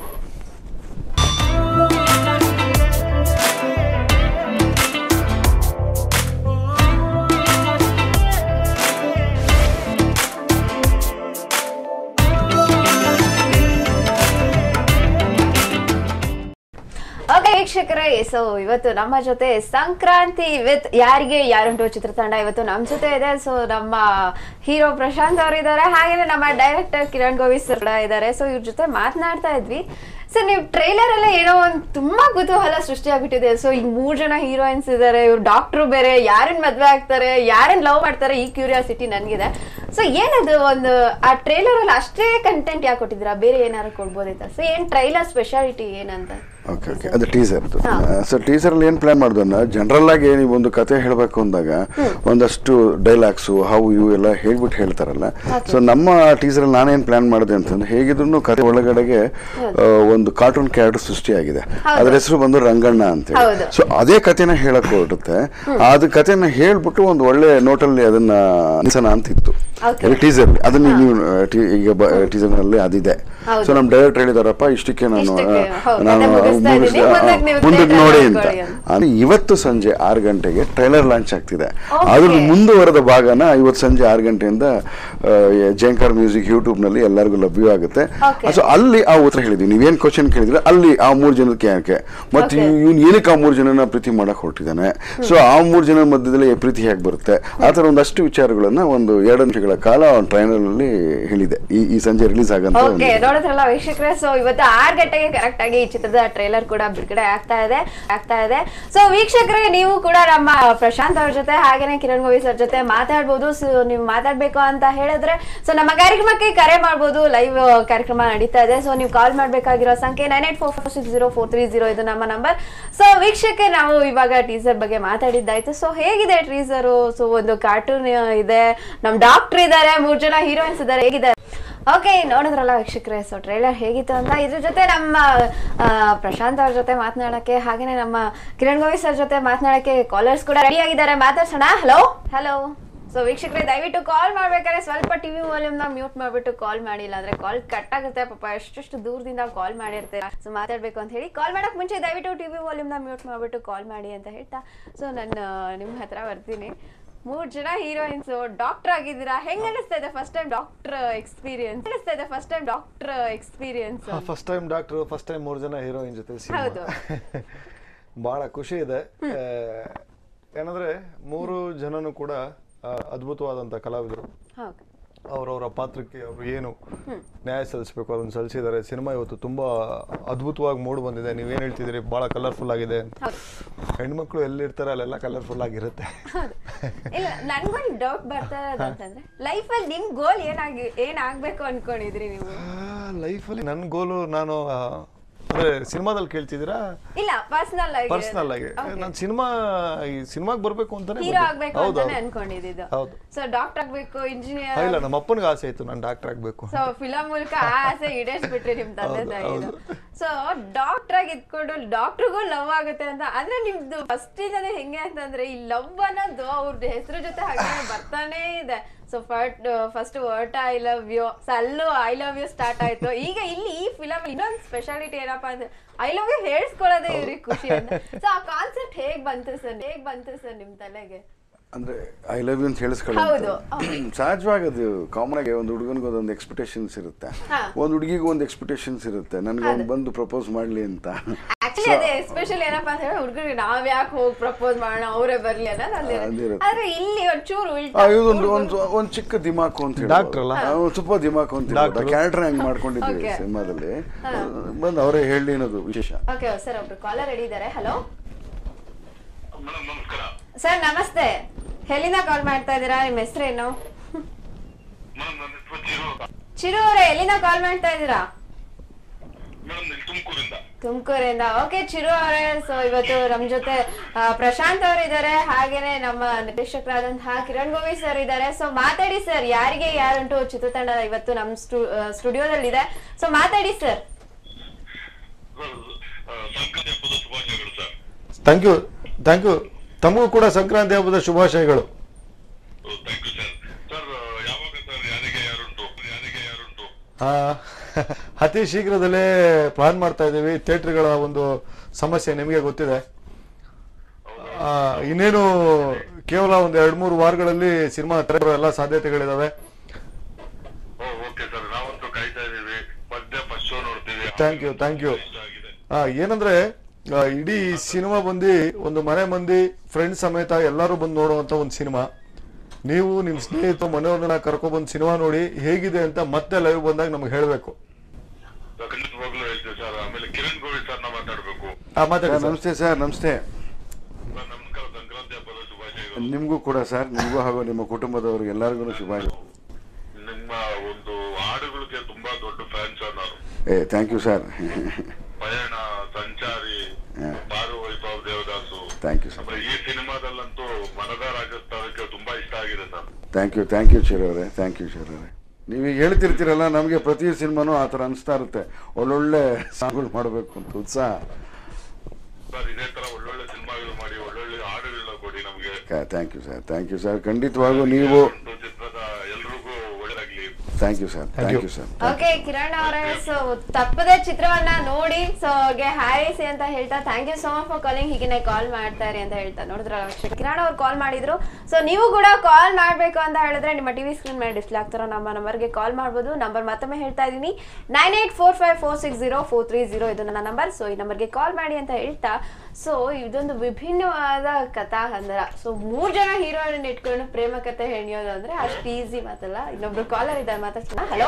ಓಕೆ ವೀಕ್ಷಕರೇ ಸೊ ಇವತ್ತು ನಮ್ಮ ಜೊತೆ ಸಂಕ್ರಾಂತಿ ವಿತ್ ಯಾರಿಗೆ ಯಾರುಂಟು ಚಿತ್ರತಂಡ ಇವತ್ತು ನಮ್ಮ ಜೊತೆ ಇದೆ ಸೊ ನಮ್ಮ ಹೀರೋ ಪ್ರಶಾಂತ್ ಅವರು ಇದ್ದಾರೆ ಹಾಗೇನೆ ನಮ್ಮ ಡೈರೆಕ್ಟರ್ ಕಿರಣ್ ಗೋವಿ ಸರ್ ಕೂಡ ಇದ್ದಾರೆ ಸೊ ಇವ್ರ ಜೊತೆ ಮಾತನಾಡ್ತಾ ಇದ್ವಿ ಸರ್ ನೀವು ಟ್ರೈಲರ್ ಅಲ್ಲೇ ಏನೋ ಒಂದು ತುಂಬಾ ಕುತೂಹಲ ಸೃಷ್ಟಿ ಆಗ್ಬಿಟ್ಟಿದೆ ಸೊ ಈಗ ಮೂರ್ ಜನ ಹೀರೋಯಿನ್ಸ್ ಇದಾರೆ ಇವ್ರು ಡಾಕ್ಟ್ರು ಬೇರೆ ಯಾರನ್ನ ಮದ್ವೆ ಆಗ್ತಾರೆ ಯಾರನ್ನ ಲವ್ ಮಾಡ್ತಾರೆ ಈ ಕ್ಯೂರಿಯಾಸಿಟಿ ನನ್ಗಿದೆ ಸೊ ಏನದು ಒಂದು ಆ ಟ್ರೈಲರ್ ಅಲ್ಲಿ ಅಷ್ಟೇ ಕಂಟೆಂಟ್ ಯಾಕೆ ಕೊಟ್ಟಿದ್ದೀರಾ ಬೇರೆ ಏನಾದ್ರು ಕೊಡ್ಬೋದಿತ್ತ ಸೊ ಏನ್ ಟ್ರೈಲರ್ ಸ್ಪೆಷಾಲಿಟಿ ಏನಂತ ಓಕೆ ಓಕೆ ಅದು ಟೀಸರ್ ಹಾ. ಸೊ ಟೀಸರಲ್ಲಿ ಏನು ಪ್ಲಾನ್ ಮಾಡಿದ್ವಿ ಅಂದ್ರೆ ಜನರಲ್ ಆಗಿ ನೀವು ಒಂದು ಕತೆ ಹೇಳಬೇಕು ಅಂದಾಗ ಒಂದಷ್ಟು ಡೈಲಾಗ್ಸು ಹೌ ಇವು ಎಲ್ಲ ಹೇಳ್ಬಿಟ್ಟು ಹೇಳ್ತಾರಲ್ಲ ಸೊ ನಮ್ಮ ಟೀಸರಲ್ಲಿ ನಾನೇನು ಪ್ಲಾನ್ ಮಾಡಿದೆ ಅಂತಂದ್ರೆ ಹೇಗಿದ್ರು ಕತೆ ಒಳಗಡೆಗೆ ಆ, ಒಂದು ಕಾರ್ಟೂನ್ ಕ್ಯಾರೆಕ್ಟರ್ ಸೃಷ್ಟಿಯಾಗಿದೆ ಅದ್ರ ಹೆಸರು ಬಂದು ರಂಗಣ್ಣ ಅಂತ ಹೌದು. ಹೇಳಿ ಸೊ ಅದೇ ಕತೆನ ಹೇಳಕ್ ಹೊರಡುತ್ತೆ ಅದು ಕತೆನ ಹೇಳ್ಬಿಟ್ಟು ಒಂದು ಒಳ್ಳೆ ನೋಟಲ್ಲಿ ಅದನ್ನ ನಿಲ್ಸೋಣ ಅಂತಿತ್ತು Okay. ಟೀಸರ್ ಅದನ್ನ ನೀವು ಆ, ಟಿ- ಈಗ ಟೀಸರ್ ನಲ್ಲಿ ಅದಿದೆ ಹೌದು. ಸೊ ನಮ್ಮ ಡೈರೆಕ್ಟರ್ ಹೇಳಿದಾರಪ್ಪ ಇಷ್ಟಕ್ಕೆ ನಾನು ಇಷ್ಟಕ್ಕೆ, ಹೌದು, ನಾನು ಕತೆ ಮುಗಿಸ್ತಾ ಮುಗಿಸ್ದೆ, ಇದ್ದೀನಿ, ಆ, ಮುಂದಕ್ಕೆ ನೀವು ಮುಂದಕ್ಕೆ theatre ನೋಡಿ ನೋಡ್ಕೊಳ್ಳಿ ಅಂತ ಅಂತ. ಅಂದ್ರೆ ಇವತ್ತು ಸಂಜೆ ಆರು ಗಂಟೆಗೆ ಟ್ರೈಲರ್ ಲಾಂಚ್ ಆಗ್ತಿದೆ Okay. ಅದ್ರ ಮುಂದುವರೆದ ಭಾಗನ ಇವತ್ತು ಸಂಜೆ ಆರು ಗಂಟೆಯಿಂದ ಜೇಂಕರ್ ಮ್ಯೂಸಿಕ್ ಯೂಟ್ಯೂಬ್ ನಲ್ಲಿ ಎಲ್ಲರಿಗೂ ಲಭ್ಯವಾಗುತ್ತೆ Okay. ಸೊ ಅಲ್ಲಿ ಆ ಉತ್ತರ ಹೇಳಿದ್ವಿ ನೀವೇನ್ ಕ್ವಶನ್ ಕೇಳಿದ್ರೆ ಅಲ್ಲಿ ಆ ಮೂರು ಜನಕ್ಕೆ ಯಾಕೆ ಮತ್ತೆ Okay. ಇವ್ನು ಏನಕ್ಕೆ ಆ ಮೂರು ಜನನ ಪ್ರೀತಿ ಮಾಡಕ್ ಹೊರಟಿದ್ದಾನೆ ಸೊ ಆ ಮೂರು ಜನ ಮಧ್ಯದಲ್ಲಿ ಪ್ರೀತಿ ಹೇಗೆ ಬರುತ್ತೆ ಆ ಥರ ಒಂದಷ್ಟು ವಿಚಾರಗಳನ್ನ ಒಂದು ಎರಡು ನಿಮಿಷಗಳ ಕಾಲ ಟ್ರೈನರ್ ಅಲ್ಲಿ ಹೇಳಿದೆ ಈ ಈ ಸಂಜೆ ರಿಲೀಸ್ ಆಗಂತ ಒಂದು ಓಕೆ ನೋಡಿದ್ರಲ್ಲ ವೀಕ್ಷಕರೇ ಸೊ ಇವತ್ತು ಆರು ಗಂಟೆಗೆ ಕರೆಕ್ಟ್ ಆಗಿ ಈ ಚಿತ್ರದ ಟ್ರೈಲರ್ ಕೂಡ ಬಿಡುಗಡೆ ಆಗ್ತಾ ಇದೆ ಆಗ್ತಾ ಇದೆ ಸೊ ವೀಕ್ಷಕರೇ ನೀವು ಕೂಡ ನಮ್ಮ ಪ್ರಶಾಂತ್ ಅವ್ರ ಜೊತೆ ಹಾಗೇನೆ ಕಿರಣ್ ಗೋವಿ ಸರ್ ಜೊತೆ ಮಾತಾಡ್ಬೋದು ಸೊ ನೀವು ಮಾತಾಡ್ಬೇಕು ಅಂತ ಹೇಳಿದ್ರೆ ಸೊ ನಮ್ಮ ಕಾರ್ಯಕ್ರಮಕ್ಕೆ ಕರೆ ಮಾಡ್ಬೋದು ಲೈವ್ ಕಾರ್ಯಕ್ರಮ ನಡೀತಾ ಇದೆ ಸೊ ನೀವು ಕಾಲ್ ಮಾಡ್ಬೇಕಾಗಿರೋ ಸಂಖ್ಯೆ nine eight four four six zero four three zero ಇದು ನಮ್ಮ ನಂಬರ್ ಸೊ ವೀಕ್ಷಕ್ಕೆ ನಾವು ಇವಾಗ ಟೀಸರ್ ಬಗ್ಗೆ ಮಾತಾಡಿದ್ದಾಯ್ತು ಸೊ ಹೇಗಿದೆ ಟೀಸರು ಸೊ ಒಂದು ಕಾರ್ಟೂನ್ ಇದೆ ನಮ್ ಡಾಕ್ಟರ್ ಇದ್ದಾರೆ ಮೂರ್ ಜನ ಹೀರೋಯಿನ್ಸ್ ಇದ್ದಾರೆ ಹೇಗಿದೆ ಓಕೆ ನೋಡಿದ್ರಲ್ಲ ವೀಕ್ಷಕರೇ ಸೊ ಟ್ರೈಲರ್ ಹೇಗಿತ್ತು ಅಂತ ಇದ್ರ ಜೊತೆ ನಮ್ಮ ಆ, ಪ್ರಶಾಂತ್ ಅವ್ರ ಜೊತೆ ಮಾತನಾಡಕ್ಕೆ ಹಾಗೇನೆ ನಮ್ಮ ಕಿರಣ್ ಗೋವಿ ಸರ್ ಜೊತೆ ಮಾತನಾಡಕ್ಕೆ ಕಾಲರ್ಸ್ ಕೂಡ ರೆಡಿ ಆಗಿದ್ದಾರೆ ಮಾತಾಡ್ಸೋಣ ಹಲೋ ಹಲೋ ಸೊ ವೀಕ್ಷಕರೇ ದಯವಿಟ್ಟು ಕಾಲ್ ಮಾಡ್ಬೇಕಾದ್ರೆ ಸ್ವಲ್ಪ ಟಿವಿ ವಾಲ್ಯೂಮ್ ನ ಮ್ಯೂಟ್ ಮಾಡ್ಬಿಟ್ಟು ಕಾಲ್ ಮಾಡಿಲ್ಲ ಅಂದ್ರೆ ಕಾಲ್ ಕಟ್ ಆಗುತ್ತೆ ಪಾಪ ಎಷ್ಟೆಷ್ಟು ದೂರದಿಂದ ಕಾಲ್ ಮಾಡಿರ್ತೀರಾ ಸೊ ಮಾತಾಡ್ಬೇಕು ಅಂತ ಹೇಳಿ ಕಾಲ್ ಮಾಡಕ್ ಮುಂಚೆ ದಯವಿಟ್ಟು ಟಿವಿ ವಾಲ್ಯೂಮ್ ನ ಮ್ಯೂಟ್ ಮಾಡ್ಬಿಟ್ಟು ಕಾಲ್ ಮಾಡಿ ಅಂತ ಹೇಳ್ತಾ ಸೊ ನಾನು ನಿಮ್ಮ ಹತ್ರ ಬರ್ತೀನಿ ಮೂರ್ ಜನ ಹೀರೋಯಿನ್ಸ್ ಡಾಕ್ಟರ್ ಆಗಿದ್ದೀರಾ ಹೆಂಗ್ ಅನಿಸ್ತಾ ಇದೆ ಫಸ್ಟ್ ಟೈಮ್ ಡಾಕ್ಟರ್ ಎಕ್ಸ್ಪೀರಿಯನ್ಸ್ ಅನಿಸ್ತಾ ಇದೆ first time doctor experience first time doctor first time ಮೂರು ಜನ ಹೀರೋಯಿನ್ ಜೊತೆ ಹೌದು. ಬಹಳ ಖುಷಿ ಇದೆ ಆ, ಏನಂದ್ರೆ ಮೂರು ಜನನು ಕೂಡ ಆ, ಅದ್ಭುತವಾದಂತ ಕಲಾವಿದರು ಅವರವರ ಪಾತ್ರಕ್ಕೆ ಅವರು ಏನು ನ್ಯಾಯ ಸಲ್ಲಿಸಬೇಕು ಅದನ್ನು ಸಲ್ಲಿಸಿದ್ದಾರೆ ಸಿನಿಮಾ ಇವತ್ತು ತುಂಬಾ ಅದ್ಭುತವಾಗಿ ಮೂಡ್ ಬಂದಿದೆ ನೀವೇನ್ ಹೇಳ್ತಿದ್ದೀರಿ ಬಹಳ ಕಲರ್ಫುಲ್ ಆಗಿದೆ ಹೆಣ್ಮಕ್ಳು ಎಲ್ಲಿರ್ತಾರೆ ಅಲ್ಲೆಲ್ಲ ಕಲರ್ಫುಲ್ ಆಗಿರುತ್ತೆ ಇಲ್ಲ ನನ್ಗೊಂದು ಡೌಟ್ ಬರ್ತಾ ಇರೋದು ಅಂತಂದ್ರೆ ಲೈಫ್ ಅಲ್ಲಿ ನಿಮ್ ಗೋಲ್ ಏನಾಗಿ ಏನ್ ಆಗ್ಬೇಕು ಅನ್ಕೊಂಡಿದ್ರಿ ನೀವು ಲೈಫಲ್ಲಿ ನನ್ನ ಗೋಲು ನಾನು ಆ, ಅಂದ್ರೆ ಸಿನಿಮಾದಲ್ಲಿ ಕೇಳ್ತಿದ್ದೀರಾ ಇಲ್ಲ ಪರ್ಸನಲ್ ಆಗಿ ಪರ್ಸನಲ್ ಆಗಿ ನಾನು ಸಿನಿಮಾ ಈ ಸಿನಿಮಾಗ್ ಬರ್ಬೇಕು ಅಂತಾನೆ ಹೀರೋ ಬಂದೆ. ಆಗ್ಬೇಕು ಹೌದು, ಅಂತಾನೆ ಹೌದು. ಅನ್ಕೊಂಡಿದ್ದು ಹೌದು. ಸೊ ಡಾಕ್ಟರ್ ಆಗ್ಬೇಕು ಆ, ಇಂಜಿನಿಯರ್ ಇಲ್ಲ ನಮ್ಮ ಅಪ್ಪನಿಗೆ ಆಸೆ ಇತ್ತು ನಾನು ಡಾಕ್ಟರ್ ಆಗ್ಬೇಕು ಸೊ ಫಿಲಂ ಮೂಲಕ ಆ ಆಸೆ ಈಡೇರಿಸ್ಬಿಟ್ರಿ ನಿಮ್ ತಂದೆ ಹೌದು, ತಾಯಿದು ಹೌದು. ಸೊ ಡಾಕ್ಟರ್ ಆಗಿ ಇದ್ಕೊಂಡು ಡಾಕ್ಟರ್ಗೂ ಲವ್ ಆಗುತ್ತೆ ಅಂತ ಅಂದ್ರೆ ನಿಮ್ದು ಫಸ್ಟ್ ಇಂದಾನೆ ಹೆಂಗೆ ಅಂತಂದ್ರೆ ಈ ಲವ್ ಅನ್ನೋದು ಅವ್ರ ಹೆಸರು ಜೊತೆ ಹಾಗೆ ಬರ್ತಾನೆ ಇದೆ so first first word I love you so ಅಲ್ಲೂ ಐ ಲವ್ ಯು ಸ್ಟಾರ್ಟ್ ಆಯ್ತು ಈಗ ಇಲ್ಲಿ ಈ ಫಿಲಮ್ ಇನ್ನೊಂದು ಸ್ಪೆಷಾಲಿಟಿ ಏನಪ್ಪಾ ಅಂದ್ರೆ ಐ ಲವ್ ಯು ಹೇಳ್ಸ್ಕೊಳ್ಳೋದೇ ಇವ್ರಿಗೆ ಖುಷಿ ಅಂತ ಸೊ ಆ ಕಾನ್ಸೆಪ್ಟ್ ಹೇಗ್ ಬಂತು ಸರ್ ಹೇಗ್ ಬಂತು ಸರ್ ನಿಮ್ ತಲೆಗೆ ಅಂದ್ರೆ ಐ ಲವ್ ಯು ಅಂತ ಹೌದು. ಹೇಳಿಸ್ಕೊಳ್ಳೋದು ಸಹಜವಾಗಿ ಅದು ಕಾಮನ್ ಆಗಿ ಒಂದು ಹುಡುಗನಿಗೆ ಒಂದೊಂದು ಎಕ್ಸ್ಪೆಕ್ಟೇಷನ್ಸ್ ಇರುತ್ತೆ ಹಾ. ಒಂದು ಹುಡುಗಿಗೆ ಒಂದು ಎಕ್ಸ್ಪೆಕ್ಟೇಷನ್ಸ್ ಇರುತ್ತೆ ನನಗೆ ಅವ್ನು ಬಂದು ಪ್ರಪೋಸ್ ಮಾಡ್ಲಿ ಅಂತ ಆಕ್ಚುಲಿ ಅದೇ ಎಸ್ಪೆಷಲಿ ಏನಪ್ಪಾ ಅಂತ ಹೇಳಿ ಹುಡುಗರಿಗೆ ನಾವ್ ಯಾಕೆ ಹೋಗಿ ಪ್ರಪೋಸ್ ಮಾಡೋಣ ಅವರೇ ಬರ್ಲಿ ಅನ್ನೋದು ಅಲ್ಲಿರುತ್ತೆ ಅದಿರುತ್ತೆ. ಆದ್ರೆ ಇಲ್ಲಿ ಒಂಚೂರು ಆ, ಉಲ್ಟಾ ಇದೊಂದು ಒಂದು ಒಂದು ಚಿಕ್ಕ ದಿಮಾಕು ಅಂತ ಹೇಳಿ Doctor ಅಲ್ಲ? ಸ್ವಲ್ಪ ದಿಮಾಕು ಅಂತ Doctor. ಕ್ಯಾರೆಕ್ಟರ್ ಹೆಂಗ್ ಮಾಡ್ಕೊಂಡಿದ್ದೀವಿ Okay. ಸಿನಿಮಾದಲ್ಲಿ ಬಂದು ಅವರೇ ಹೇಳಿ ಅನ್ನೋದು ವಿಶೇಷ ಓಕೆ ಸರ್ ಒಬ್ರು ಕಾಲರ್ ರೆಡಿ ಇದ್ದಾರೆ ಹಲೋ ಮೇಡಮ್ ನಮಸ್ಕಾರ ಸರ್ ನಮಸ್ತೆ ಎಲ್ಲಿಂದ ಕಾಲ್ ಮಾಡ್ತಾ ಇದ್ದೀರಾ ನಿಮ್ಮ ಹೆಸರೇನು ಮೇಡಮ್ ನನ್ನ ಹೆಸರು ಚಿರು ಚಿರು ಅವರೇ ಎಲ್ಲಿಂದ ಕಾಲ್ ಮಾಡ್ತಾ ಇದ್ದೀರಾ ಮೇಡಮ್ ಇಲ್ಲಿ ತುಮಕೂರಿಂದ ತುಮಕೂರಿಂದ ಓಕೆ ಚಿರು ಅವರೇ ಸೊ ಇವತ್ತು ನಮ್ ಜೊತೆ ಆ, ಪ್ರಶಾಂತ್ ಅವರು ಇದ್ದಾರೆ ಹಾಗೇನೆ ನಮ್ಮ ನಿರ್ದೇಶಕರಾದಂತಹ ಕಿರಣ್ ಗೋವಿ ಸರ್ ಇದ್ದಾರೆ ಸೊ ಮಾತಾಡಿ ಸರ್ ಯಾರಿಗೆ ಯಾರುಂಟು ಚಿತ್ರತಂಡ ಇವತ್ತು ನಮ್ಮ ಸ್ಟುಡಿಯೋದಲ್ಲಿ ಇದೆ ಸೊ ಮಾತಾಡಿ ಸರ್ ಸಂಕ್ರಾಂತಿ ಹಬ್ಬದ ಶುಭಾಶಯಗಳು sir thank you thank you ತಮಗೂ ಕೂಡ ಸಂಕ್ರಾಂತಿ ಹಬ್ಬದ ಶುಭಾಶಯಗಳು ಥ್ಯಾಂಕ್ ಯು ಸರ್ ಸರ್ ಯಾವಾಗ ಸರ್ ಯಾರಿಗೆ ಯಾರುಂಟು ಯಾರಿಗೆ ಯಾರುಂಟು ಆ, ಅತಿ ಶೀಘ್ರದಲ್ಲೇ ಪ್ಲಾನ್ ಮಾಡ್ತಾ ಇದ್ದೀವಿ ಥಿಯೇಟ್ರ್ಗಳ ಒಂದು ಸಮಸ್ಯೆ ನಿಮಗೆ ಗೊತ್ತಿದೆ ಆ, ಇನ್ನೇನು ಕೇವಲ ಒಂದು ಎರಡು ಮೂರು ವಾರಗಳಲ್ಲಿ ಸಿನಿಮಾ ತೆರೆ ಎಲ್ಲ ಸಾಧ್ಯತೆಗಳಿದಾವೆ ಓ ಓಕೆ ಸರ್ ನಾವಂತೂ ಕಾಯ್ತಾ ಇದೀವಿ ಮಧ್ಯ ಫಸ್ಟ್ ಶೋ ನೋಡ್ತೀವಿ ಥ್ಯಾಂಕ್ ಯು ಥ್ಯಾಂಕ್ ಯು ಇಷ್ಟ ಆಗಿದೆ ಆ, ಏನಂದ್ರೆ ಆ, ಇಡೀ ಸಿನಿಮಾ ಬಂದು ಒಂದು ಮನೆ ಮಂದಿ ಫ್ರೆಂಡ್ಸ್ ಸಮೇತ ಎಲ್ಲರೂ ಬಂದು ನೋಡುವಂತ ಒಂದು ಸಿನಿಮಾ ನೀವು ನಿಮ್ಮ ಸ್ನೇಹಿತರು ಮನೆಯವ್ರನ್ನ ಕರ್ಕೊಬಂದು ಸಿನಿಮಾ ನೋಡಿ ಹೇಗಿದೆ ಅಂತ ಮತ್ತೆ ಲೈವ್ ಬಂದಾಗ ನಮಗೆ ಹೇಳಬೇಕು ಖಂಡಿತವಾಗ್ಲೂ ಹೇಳ್ತೀವಿ ಸರ್ ಆಮೇಲೆ ಆ, ಮಾತಾಡಿ ಸರ್, ಸರ್. ನಮಸ್ತೆ ಸರ್ ನಮಸ್ತೆ ಸರ್ ನಮಸ್ಕಾರ ಸಂಕ್ರಾಂತಿ ಹಬ್ಬದ ಶುಭಾಶಯಗಳು ನಿಮಗೂ ಕೂಡ ಸರ್ ನಿಮಗೂ ಹಾಗೂ ನಿಮ್ಮ ಕುಟುಂಬದವ್ರಿಗೆ ಎಲ್ಲರಿಗೂ ಶುಭಾಶಯ ನಿಮ್ಮ ಒಂದು ಹಾಡುಗಳಿಗೆ ತುಂಬಾ ದೊಡ್ಡ ಫ್ಯಾನ್ ಸರ್ ನಾನು ಏ ಥ್ಯಾಂಕ್ ಯು ಸರ್ ಪಯಣ ಸಂಚಾರಿ ಹಾ. ಬಾರು ವೈಭವ್ ದೇವದಾಸು ಥ್ಯಾಂಕ್ ಯು ಸರ್ ಆಮೇಲೆ ಈ ಸಿನಿಮಾದಲ್ಲಂತೂ ಮನದ ರಾಜಸ್ಥಾನಕ್ಕೆ ತುಂಬಾ ಇಷ್ಟ ಆಗಿದೆ sir thank you thank you ಅವರೇ ಥ್ಯಾಂಕ್ ಯು ಅವರೇ ನೀವೀಗ ಹೇಳ್ತಿರ್ತೀರಲ್ಲ ನಮಗೆ ಪ್ರತಿ ಸಿನಿಮಾನೂ ಆ ಥರ ಅನಿಸ್ತಾ ಇರುತ್ತೆ ಒಳ್ಳೊಳ್ಳೆ ಸಾಂಗ್ಗಳು ಮಾಡಬೇಕು ಅಂತ ಉತ್ಸಾಹ ಸರ್ ಇದೇ ತರ ಒಳ್ಳೊಳ್ಳೆ ಸಿನಿಮಾಗಳು ಮಾಡಿ ಒಳ್ಳೊಳ್ಳೆ ಹಾಡುಗಳನ್ನ ಕೊಡಿ ನಮ್ಗೆ thank you sir thank you sir ಖಂಡಿತವಾಗೂ ನೀವು ಒಂದು ಚಿತ್ರದ ಎಲ್ರಿಗೂ ಒಳ್ಳೇದಾಗ್ಲಿ thank you sir thank you sir okay Kiran ಅವರೇ ಸೊ ತಪ್ಪದೆ ಚಿತ್ರವನ್ನ ನೋಡಿ ಸೊ ಗೆ ಹಾರೈಸಿ ಅಂತ ಹೇಳ್ತಾ thank you so much for calling ಹೀಗೆ ಕಾಲ್ ಮಾಡ್ತಾರೆ ಅಂತ ಹೇಳ್ತಾ ನೋಡಿದ್ರಲ್ಲ ವೀಕ್ಷಕ ಕಿರಣ್ ಅವ್ರು ಕಾಲ್ ಮಾಡಿದ್ರು ಸೊ ನೀವು ಕೂಡ ಕಾಲ್ ಮಾಡಬೇಕು ಅಂತ ಹೇಳಿದ್ರೆ ನಿಮ್ಮ ಟಿವಿ ಸ್ಕ್ರೀನ್ ಮೇಲೆ ಡಿಸ್ಪ್ಲೇ ಆಗ್ತಾರೋ ನಮ್ಮ ನಂಬರ್ಗೆ ಕಾಲ್ ಮಾಡ್ಬೋದು ನಂಬರ್ ಮತ್ತೊಮ್ಮೆ ಹೇಳ್ತಾ ಇದ್ದೀನಿ nine eight four five four six zero four three zero ಇದು ನನ್ನ ನಂಬರ್ ಸೊ ಈ ನಂಬರ್ಗೆ ಕಾಲ್ ಮಾಡಿ ಅಂತ ಹೇಳ್ತಾ ಸೊ ಇದೊಂದು ವಿಭಿನ್ನವಾದ ಕಥಾ ಹಂದರ ಸೊ ಮೂರ್ ಜನ ಹೀರೋಯಿನ್ ಇಟ್ಕೊಂಡು ಪ್ರೇಮ ಕಥೆ ಹೆಣಿಯೋದು ಅಂದ್ರೆ ಅಷ್ಟು ಈಸಿ ಮಾತಲ್ಲ ಇನ್ನೊಬ್ರು ಕಾಲರ್ ಇದ್ದಾರೆ ಮಾತಾಡ್ಸೋಣ ಹಲೋ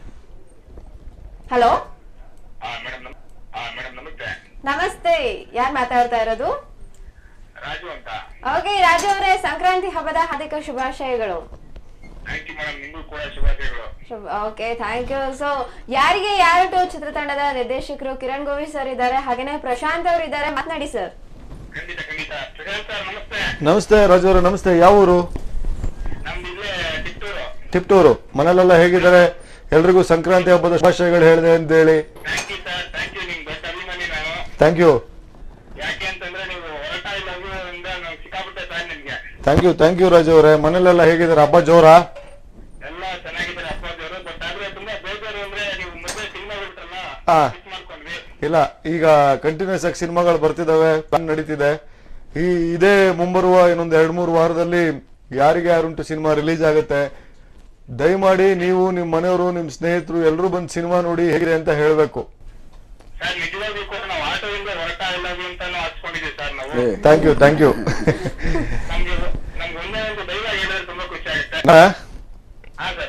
ಹಲೋ ಮೇಡಮ್ ಮೇಡಮ್ ನಮಸ್ತೆ ನಮಸ್ತೆ ಯಾರು ಮಾತಾಡ್ತಾ ಇರೋದು ರಾಜು ಅಂತ ಓಕೆ ರಾಜು ಅವರೇ ಸಂಕ್ರಾಂತಿ ಹಬ್ಬದ ಹಾರ್ದಿಕ ಶುಭಾಶಯಗಳು ಥ್ಯಾಂಕ್ ಯು ಮೇಡಮ್ ನಿಮಗೂ ಕೂಡ ಶುಭಾಶಯಗಳು ಓಕೆ ಥ್ಯಾಂಕ್ ಯು ಸೊ ಯಾರಿಗೆ ಯಾರು ಚಿತ್ರತಂಡದ ನಿರ್ದೇಶಕರು ಕಿರಣ್ ಗೋವಿ ಸರ್ ಇದ್ದಾರೆ ಹಾಗೇನೆ ಪ್ರಶಾಂತ್ ಅವರು ಇದ್ದಾರೆ ಮಾತನಾಡಿ ಸರ್ ಖಂಡಿತ ಖಂಡಿತ ಪ್ರಶಾಂತ್ ಸರ್ ನಮಸ್ತೆ ನಮಸ್ತೆ ರಾಜು ಅವರೇ ನಮಸ್ತೆ ಯಾವ ಊರು ನಮ್ದು ಇಲ್ಲೇ ಕಿತ್ತೂರು ಟಿಪ್ಟೂರು ಮನೆಯಲ್ಲೆಲ್ಲ ಹೇಗಿದ್ದಾರೆ ಎಲ್ರಿಗೂ ಸಂಕ್ರಾಂತಿ ಹಬ್ಬದ ಶುಭಾಶಯಗಳು ಹೇಳಿದೆ ಅಂತ ಹೇಳಿ thank you sir thank you ನಿಮ್ ದೊಡ್ಡ ಅಭಿಮಾನಿ ನಾನು ಥ್ಯಾಂಕ್ ಯು ಯಾಕೆ ಅಂತಂದ್ರೆ ನೀವು ಹೊರಟ ಇಲ್ಲ ನಂಗೆ ಸಿಕ್ಕಾಬಿಟ್ಟೆ ಸರ್ ನಿಮ್ಗೆ thank you thank you Raju ಅವರೇ ಮನೆಯಲ್ಲೆಲ್ಲ ಹೇಗಿದ್ದಾರೆ ಹಬ್ಬ ಜೋರಾ ಎಲ್ಲ ಚೆನ್ನಾಗಿದ್ದಾರೆ ಅಪ್ಪಾಜಿಯವರು ಬಟ್ ಆದ್ರೆ ತುಂಬಾ ಬೇಜಾರು ಅಂದ್ರೆ ನೀವು ಮೊದಲೇ ಸಿನಿಮಾ ಬಿಟ್ರಲ್ಲ ಹಾ. ಮಿಸ್ ಮಾಡ್ಕೊಂಡ್ವಿ ಇಲ್ಲ ಈಗ ಕಂಟಿನ್ಯೂಸ್ ಆಗಿ ಸಿನಿಮಾಗಳು ಬರ್ತಿದಾವೆ ಪ್ಲಾನ್ ನಡೀತಿದೆ ಈ ಇದೇ ಮುಂಬರುವ ಇನ್ನೊಂದು ಎರಡ್ ಮೂರು ವಾರದಲ್ಲಿ ಯಾರಿಗೆ ಯಾರುಂಟು ಸಿನಿಮಾ ರಿಲೀಸ್ ಆಗುತ್ತೆ ದಯಮಾಡಿ ನೀವು ನಿಮ್ಮ ಮನೆಯವರು ನಿಮ್ಮ ಸ್ನೇಹಿತರು ಎಲ್ಲರೂ ಬಂದು ಸಿನಿಮಾ ನೋಡಿ ಹೇಗಿದೆ ಅಂತ ಹೇಳಬೇಕು ಸರ್ ನಿಜವಾಗ್ಲೂ ಕೂಡ ನಾವು ಆಟೋದಿಂದ ಹೊರಟ ಇಲ್ಲ ಅಂತಾನು ಹಚ್ಕೊಂಡಿದ್ದೀವಿ ಸರ್ ನಾವು ಏ ಥ್ಯಾಂಕ್ ಯು ಥ್ಯಾಂಕ್ ಯು ನಮ್ಗೆ ನಮ್ಗೆ ಒಂದೇ ಒಂದು ದೈವ ಹೇಳಿದ್ರೆ ತುಂಬಾ ಖುಷಿ ಆಗುತ್ತೆ ಹಾ ಸರ್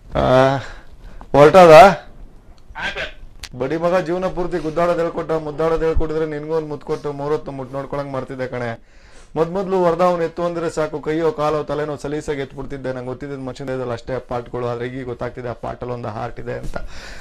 ಹೊರಟದ ಹಾ ಸರ್ ಬಡಿ ಮಗ ಜೀವನ ಪೂರ್ತಿ ಗುದ್ದಾಡೋದ್ ಹೇಳ್ಕೊಟ್ಟ ಮುದ್ದಾಡೋದ್ ಹೇಳ್ಕೊಟ್ಟಿದ್ರೆ ನಿನ್ಗೂ ಒಂದು ಮುತ್ ಕೊಟ್ಟು ಮೂರೊತ್ತು ಮುಟ್ ನೋಡ್ಕೊಳಂಗ್ ಮಾಡ್ತಿದ್ದೆ ಕಣೆ ಮೊದ್ ಮೊದ್ಲು ವರ್ಧಾವನ್ ಎತ್ತು ಅಂದ್ರೆ ಸಾಕು ಕೈಯೋ ಕಾಲೋ ತಲೆನೋ ಸಲೀಸಾಗಿ ಎತ್ಬಿಡ್ತಿದ್ದೆ ನಂಗೆ ಗೊತ್ತಿದ್ದ ಮಷಿನ್ ಇದ್ರಲ್ಲಿ ಅಷ್ಟೇ ಪಾರ್ಟ್ಗಳು ಆದ್ರೆ ಈಗ ಗೊತ್ತಾಗ್ತಿದೆ ಆ ಪಾರ್ಟಲ್ಲಿ ಒಂದು ಹಾರ್ಟ್ ಇದೆ ಅಂತ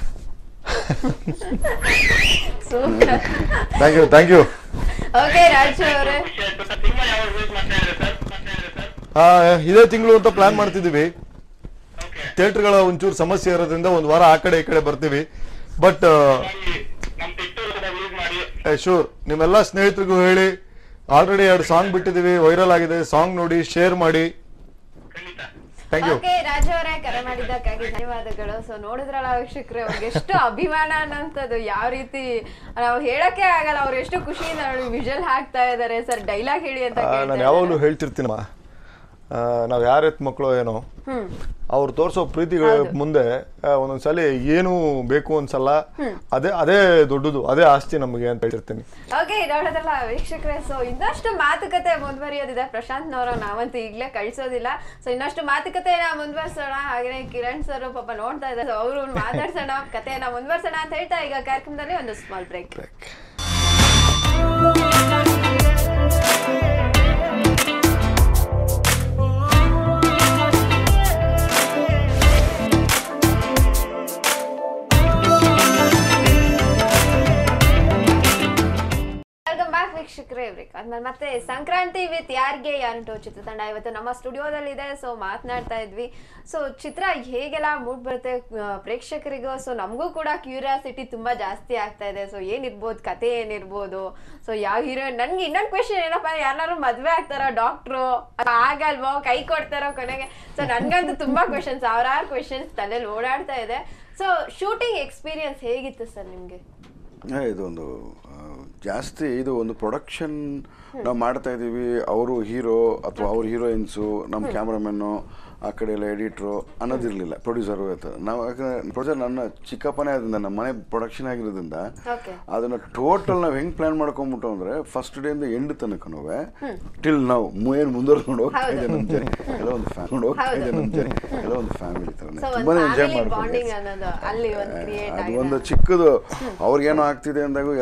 super thank you thank you okay Raju ಅವರೇ ಖುಷಿ ಆಯ್ತು ಸರ್ ಸಿನಿಮಾ ಯಾವಾಗ ರಿಲೀಸ್ ಮಾಡ್ತಾ ಇದ್ದಾರೆ ಸರ್ ಮಾಡ್ತಾ ಇದ್ದಾರೆ ಸರ್ ಇದೇ ತಿಂಗಳು ಅಂತ ಪ್ಲಾನ್ ಮಾಡ್ತಿದೀವಿ ಓಕೆ ಥಿಯೇಟರ್ಗಳ ಒಂಚೂರು ಸಮಸ್ಯೆ ಇರೋದ್ರಿಂದ ಒಂದು ವಾರ ಆ ಕಡೆ ಈ ಕಡೆ ಬರ್ತೀವಿ ಬಟ್ ಮಾಡಿ ನಮ್ ಟಿಕ್ಟೋರ್ ಕೂಡ ರಿಲೀಸ್ ಮಾಡಿ ಶೂರ್ ನಿಮ್ಮೆಲ್ಲ ಸ್ನೇಹಿತರಿಗೂ ಹೇಳಿ ಆಲ್ರೆಡಿ ಎರಡು ಸಾಂಗ್ ಬಿಟ್ಟಿದೀವಿ ವೈರಲ್ ಆಗಿದೆ ಸಾಂಗ್ ನೋಡಿ ಶೇರ್ ಮಾಡಿ ಖಂಡಿತ ಥ್ಯಾಂಕ್ ಯು ಓಕೆ ರಾಜು ಅವರೇ ಕರೆ ಮಾಡಿದ್ದಕ್ಕಾಗಿ ಧನ್ಯವಾದಗಳು ಸೊ ನೋಡಿದ್ರಲ್ಲ ವೀಕ್ಷಕರೇ ಅವ್ರಿಗೆ ಎಷ್ಟು ಅಭಿಮಾನ ಅನ್ನೋಂಥದ್ದು ಯಾವ ರೀತಿ ನಾವು ಹೇಳಕ್ಕೆ ಆಗಲ್ಲ ಅವ್ರು ಎಷ್ಟು ಖುಷಿಯಿಂದ ನೋಡಿ ವಿಜುವಲ್ ಹಾಕ್ತಾ ಇದಾರೆ ಸರ್ ಡೈಲಾಗ್ ಹೇಳಿ ಅಂತ ಕೇಳ್ತಾ ನಾನು ಇದ್ದಾರೆ. ಯಾವಾಗಲೂ ಹೇಳ್ತಿರ್ತೀನಮ್ಮ ನಾವು ಯಾರ ಎತ್ ಮಕ್ಕಳು ಏನೋ ಹ್ಮ್ ಅವ್ರು ತೋರಿಸೋ ಪ್ರೀತಿಗಳ ಮುಂದೆ ಆ, ಒಂದೊಂದ್ಸಲಿ ಏನು ಬೇಕು ಅನ್ಸಲ್ಲ ಅದೇ ಅದೇ ದೊಡ್ಡದು ಅದೇ ಆಸ್ತಿ ನಮಗೆ ಅಂತ ಹೇಳ್ತಿರ್ತೀನಿ ಓಕೆ ನೋಡೋದಲ್ಲ ವೀಕ್ಷಕರೇ ಸೊ ಇನ್ನಷ್ಟು ಮಾತುಕತೆ ಮುಂದುವರಿಯೋದಿದೆ ಪ್ರಶಾಂತ್ನವರ ನಾವಂತೂ ಈಗಲೇ ಕಳ್ಸೋದಿಲ್ಲ ಸೊ ಇನ್ನಷ್ಟು ಮಾತುಕತೆನ ಮುಂದುವರ್ಸೋಣ ಹಾಗೆ ಕಿರಣ್ ಸರ್ ಪಾಪ ನೋಡ್ತಾ ಇದ್ದಾರೆ ಸೊ ಅವರು ಮಾತಾಡ್ಸೋಣ ಕಥೆಯನ್ನ ಮುಂದುವರ್ಸೋಣ ಅಂತ ಹೇಳ್ತಾ ಈಗ ಕಾರ್ಯಕ್ರಮದಲ್ಲಿ ಒಂದು ಸ್ಮಾಲ್ ಬ್ರೇಕ್ ವೆಲ್ಕಮ್ ಬ್ಯಾಕ್ ವೀಕ್ಷಕರೇ ಬ್ರೇಕ್ ಆದ್ಮೇಲೆ ಮತ್ತೆ ಸಂಕ್ರಾಂತಿ ವಿತ್ ಯಾರಿಗೆ ಯಾರುಂಟು ಚಿತ್ರತಂಡ ಇವತ್ತು ನಮ್ಮ ಸ್ಟುಡಿಯೋದಲ್ಲಿ ಇದೆ ಸೊ ಮಾತನಾಡ್ತಾ ಇದ್ವಿ ಸೊ ಚಿತ್ರ ಹೇಗೆಲ್ಲ ಮೂಡ್ ಬರುತ್ತೆ ಆ, ಪ್ರೇಕ್ಷಕರಿಗೂ ಸೊ ನಮಗೂ ಕೂಡ ಕ್ಯೂರಿಯಾಸಿಟಿ ತುಂಬಾ ಜಾಸ್ತಿ ಆಗ್ತಾ ಇದೆ ಸೊ ಏನಿರ್ಬೋದು ಕತೆ ಏನಿರ್ಬೋದು ಸೊ ಯಾವ ಹೀರೋಯಿನ್ ನನ್ಗೆ ಇನ್ನೊಂದು ಕ್ವೆಶನ್ ಏನಪ್ಪ ಯಾರು ಮದ್ವೆ ಆಗ್ತಾರೋ ಡಾಕ್ಟ್ರು ಆಗಲ್ವೋ ಕೈ ಕೊಡ್ತಾರೋ ಕೊನೆಗೆ ಸೊ ನನ್ಗಂತೂ ತುಂಬಾ ಕ್ವೆಶನ್ಸ್ ಸಾವಿರಾರು ಕ್ವೆಶನ್ಸ್ ತಲೆಯಲ್ಲಿ ಓಡಾಡ್ತಾ ಇದೆ ಸೊ ಶೂಟಿಂಗ್ ಎಕ್ಸ್ಪೀರಿಯನ್ಸ್ ಹೇಗಿತ್ತು ಸರ್ ನಿಮ್ಗೆ ಏ, ಇದೊಂದು ಆ, ಜಾಸ್ತಿ ಇದು ಒಂದು ಪ್ರೊಡಕ್ಷನ್ ನಾವು ಮಾಡ್ತಾ ಇದ್ದೀವಿ ಅವರು ಹೀರೋ ಅಥವಾ ಅವ್ರ ಹೀರೋಯಿನ್ಸು ನಮ್ಮ ಕ್ಯಾಮ್ರಾಮನ್ನು ಆ ಕಡೆ ಎಲ್ಲ ಎಡಿಟ್ರು ಅನ್ನೋದಿರಲಿಲ್ಲ ಪ್ರೊಡ್ಯೂಸರು ನಾವು ಯಾಕಂದ್ರೆ ಪ್ರೊಡ್ಯೂಸರ್ ನನ್ನ ಚಿಕ್ಕಪ್ಪನೇ ಆದ್ರಿಂದ ನಮ್ಮ ಮನೆ ಪ್ರೊಡಕ್ಷನ್ ಆಗಿರೋದ್ರಿಂದ ಓಕೆ ಅದನ್ನ ಟೋಟಲ್ ನಾವು ಹೆಂಗ್ ಪ್ಲಾನ್ ಮಾಡ್ಕೊಂಬಿಟ್ಟು ಅಂದ್ರೆ ಫಸ್ಟ್ ಡೇ ಇಂದ ಎಂಡ್ ತನಕನೂ ಟಿಲ್ ನಾವು ಏನು ಮುಂದುವರ್ಕೊಂಡು ಹೋಗ್ತಾ ಇದೆ ನಮ್ಮ ಜನ ಎಲ್ಲ ಒಂದು ಫ್ಯಾಮಿಲಿ ಹೋಗ್ತಾ ಇದೆ ನಮ್ಮ ಜನ ಎಲ್ಲ ಒಂದು ಫ್ಯಾಮಿಲಿ ತರ ಸೊ ಒಂದು ತುಂಬಾನೇ ಎಂಜಾಯ್ ಫ್ಯಾಮಿಲಿ ಬಾಂಡಿಂಗ್ ಮಾಡ್ಕೊಂಡು ಅನ್ನೋದು ಅಲ್ಲಿ ಒಂದು ಕ್ರಿಯೇಟ್ ಅದು ಆಗಿದೆ ಒಂದು ಚಿಕ್ಕದು ಅವ್ರಿಗೇನೋ ಆಗ್ತಿದೆ ಅಂದಾಗ ಎಲ್ಲರೂ ಅಯ್ಯೋ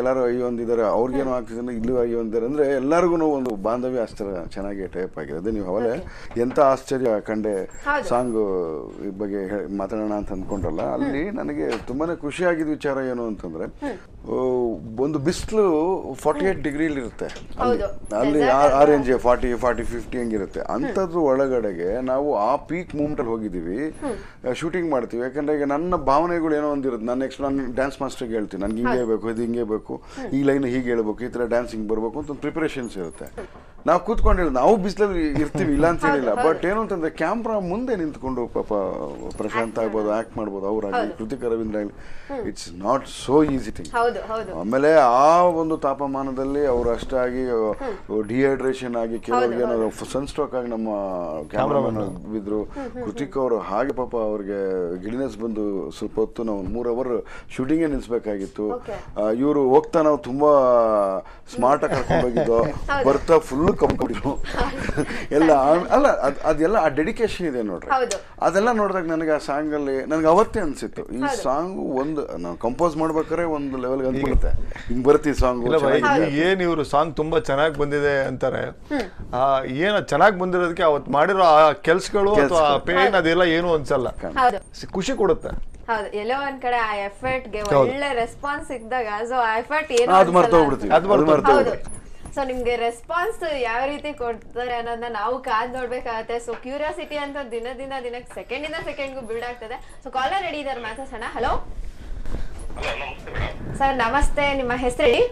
ಒಂದಿದ್ದಾರೆ ಅವ್ರಿಗೇನೋ ಆಗ್ತಿದೆ ಇಲ್ಲೂ ಆಗಿ ಒಂದಿದ್ದಾರೆ ಅಂದ್ರೆ ಎಲ್ಲರಿಗೂ ಒಂದು ಬಾಂಧವ್ಯ ಅಷ್ಟರ ಚೆನ್ನಾಗಿ ಟೈಪ್ ಆಗಿದೆ ಅದೇ ನೀವು ಅವಲೇ ಎಂತ ಆಶ್ಚರ್ಯ ಕಂಡೆ ಹೌದು. ಸಾಂಗ್ ಬಗ್ಗೆ ಹೇಳ್- ಮಾತಾಡೋಣ ಅಂತ ಅಂದ್ಕೊಂಡ್ರಲ್ಲ ಅಲ್ಲಿ ನನಗೆ ತುಂಬಾನೇ ಖುಷಿ ಆಗಿದ್ದ ವಿಚಾರ ಏನು ಅಂತಂದ್ರೆ ಆ, ಒಂದು ಬಿಸಿಲು ಫಾರ್ಟಿ ಏಟ್ ಡಿಗ್ರಿಲಿ ಇರುತ್ತೆ ಅಲ್ಲಿ ಹೌದು. ಅಲ್ಲಿ Desert ಆ ರೇಂಜ್ ಫಾರ್ಟಿ ಫಾರ್ಟಿ ಫಿಫ್ಟಿ ಹಂಗಿರುತ್ತೆ ಅಂಥದ್ರ ಒಳಗಡೆಗೆ ನಾವು ಆ ಪೀಕ್ ಮೂಮೆಂಟಲ್ಲಿ ಹೋಗಿದ್ದೀವಿ ಶೂಟಿಂಗ್ ಮಾಡ್ತೀವಿ ಯಾಕಂದ್ರೆ ಈಗ ನನ್ನ ಭಾವನೆಗಳು ಏನೋ ಒಂದಿರುತ್ತೆ ನಾನು ನೆಕ್ಸ್ಟ್ ನಾನು ಡ್ಯಾನ್ಸ್ ಮಾಸ್ಟರ್ಗೆ ಹೇಳ್ತೀನಿ ನನ್ಗೆ ಹಿಂಗೆ ಬೇಕು ಇದು ಹಿಂಗೆ ಬೇಕು ಈ ಲೈನ್ ಹೀಗೆ ಹೇಳ್ಬೇಕು ಈ ಥರ ಡ್ಯಾನ್ಸಿಂಗ್ ಬರಬೇಕು ಅಂತ ಒಂದು ಪ್ರಿಪರೇಷನ್ಸ್ ಇರುತ್ತೆ ನಾವು ಕೂತ್ಕೊಂಡು ಹೇಳಿ ನಾವು ಬಿಸಿಲಲ್ಲಿ ಇರ್ತೀವಿ ಇಲ್ಲ ಅಂತ ಹೇಳಿಲ್ಲ ಬಟ್ ಏನು ಅಂತಂದ್ರೆ ಕ್ಯಾಮ್ರಾ ಮುಂದೆ ನಿಂತ್ಕೊಂಡು ಪಾಪ ಪ್ರಶಾಂತ್ ಆಗ್ಬೋದು ಆಕ್ಟ್ ಮಾಡ್ಬೋದು ಅವ್ರಾಗಲಿ ಕೃತಿಕ ರವೀಂದ್ರ ಆಗಲಿ it's not so easy thing ಹೌದು ಹೌದು ಆಮೇಲೆ ಆ ಒಂದು ತಾಪಮಾನದಲ್ಲಿ ಅವರು ಅಷ್ಟಾಗಿ ಡಿಹೈಡ್ರೇಷನ್ ಆಗಿ ಕೆಲವರಿಗೆ ಸನ್ ಸ್ಟ್ರೋಕ್ ಆಗಿ ನಮ್ಮ ಕ್ಯಾಮ್ರಾಮನ್ ಬಿದ್ರು ಕೃತಿಕ್ ಅವರು ಹಾಗೆ ಪಾಪ ಅವ್ರಿಗೆ ಗಿಡಿನೆಸ್ ಬಂದು ಸ್ವಲ್ಪ ಹೊತ್ತು ನಾವು ಮೂರ್ ಅವರ್ ಶೂಟಿಂಗೇ ನಿಲ್ಸ್ಬೇಕಾಗಿತ್ತು Okay. ಇವರು ಹೋಗ್ತಾ ನಾವು ತುಂಬಾ ಸ್ಮಾರ್ಟ್ ಆಗಿ ಕರ್ಕೊಂಡು ಹೋಗಿದ್ದು ಬರ್ತಾ ಫುಲ್ ಕಂಪ್ಕೊಂಡಿದ್ರು ಎಲ್ಲ ಆಮ್- ಅಲ್ಲ ಅದ್ ಅದೆಲ್ಲ ಆ ಡೆಡಿಕೇಶನ್ ಇದೆ ನೋಡ್ರಿ ಹೌದು. ಅದೆಲ್ಲ ನೋಡಿದಾಗ ನನಗೆ ಆ ಸಾಂಗ್ ಅಲ್ಲಿ ನನಗೆ ಅವತ್ತೇ ಅನ್ಸಿತ್ತು ಈ ಸಾಂಗ್ ಒಂದು ನಾವು ಕಂಪೋಸ್ ಮಾಡ್ಬೇಕಾದ್ರೆ ಒಂದು ಲೆವೆಲ್ಗೆ ಅಂದ್ಬಿಡುತ್ತೆ ಹಿಂಗ್ ಬರ್ತಿ ಸಾಂಗ್ ಇಲ್ಲ ಬೈ, ಈಗ ಏನ್ ಇವರು ಸಾಂಗ್ ತುಂಬಾ ಚೆನ್ನಾಗಿ ಬಂದಿದೆ ಅಂತಾರೆ ಆ ಏನ್ ಚೆನ್ನಾಗಿ ಬಂದಿರೋದಕ್ಕೆ ಅವತ್ ಮಾಡಿರೋ ಆ ಕೆಲ್ಸಗಳು ಅಥವಾ ಕೆಲ್ಸಗಳು. ಪೇನ್ ಅದೆಲ್ಲ ಏನು ಅನ್ಸಲ್ಲ ಹೌದು ಸಿ- ಖುಷಿ ಕೊಡುತ್ತೆ ಹೌದು ಎಲ್ಲೋ ಒಂದ್ ಕಡೆ ಆ ಎಫರ್ಟ್ ಗೆ ಹೌದು. ಒಳ್ಳೆ ರೆಸ್ಪಾನ್ಸ್ ಸಿಕ್ಕಿದಾಗ ಸೊ ಆ ಎಫರ್ಟ್ ಏನು ಅದು ಮರ್ತೋಗ್ಬಿಡ್ತೀವಿ ಅದು ಮರ್ತೋಗ್ಬಿಡ್ತೀವಿ. ಅದು ಹೌದು ಮರ್ತೋಗ್ಬಿಡ್ತೀವಿ. ಸೊ ನಿಮ್ಗೆ ರೆಸ್ಪಾನ್ಸ್ ಯಾವ ರೀತಿ ಕೊಡ್ತಾರೆ ಅನ್ನೋದನ್ನ ನಾವು ಕಾದ್ ನೋಡ್ಬೇಕಾಗತ್ತೆ ಸೊ ಕ್ಯೂರಿಯಾಸಿಟಿ ಅಂತ ದಿನದಿಂದ ದಿನಕ್ಕೆ ಸೆಕೆಂಡ್ ಇಂದ ಸೆಕೆಂಡ್ಗೂ ಬಿಲ್ಡ್ ಆಗ್ತದೆ ಸೊ ಕಾಲರ್ ರೆಡಿ ಇದಾರೆ ಮಾತಾಡ್ಸೋಣ ಹಲೋ ಹಲೋ ನಮಸ್ತೆ ಮೇಡಮ್ ಸರ್ ನಮಸ್ತೆ ನಿಮ್ಮ ಹೆಸರು ಹೇಳಿ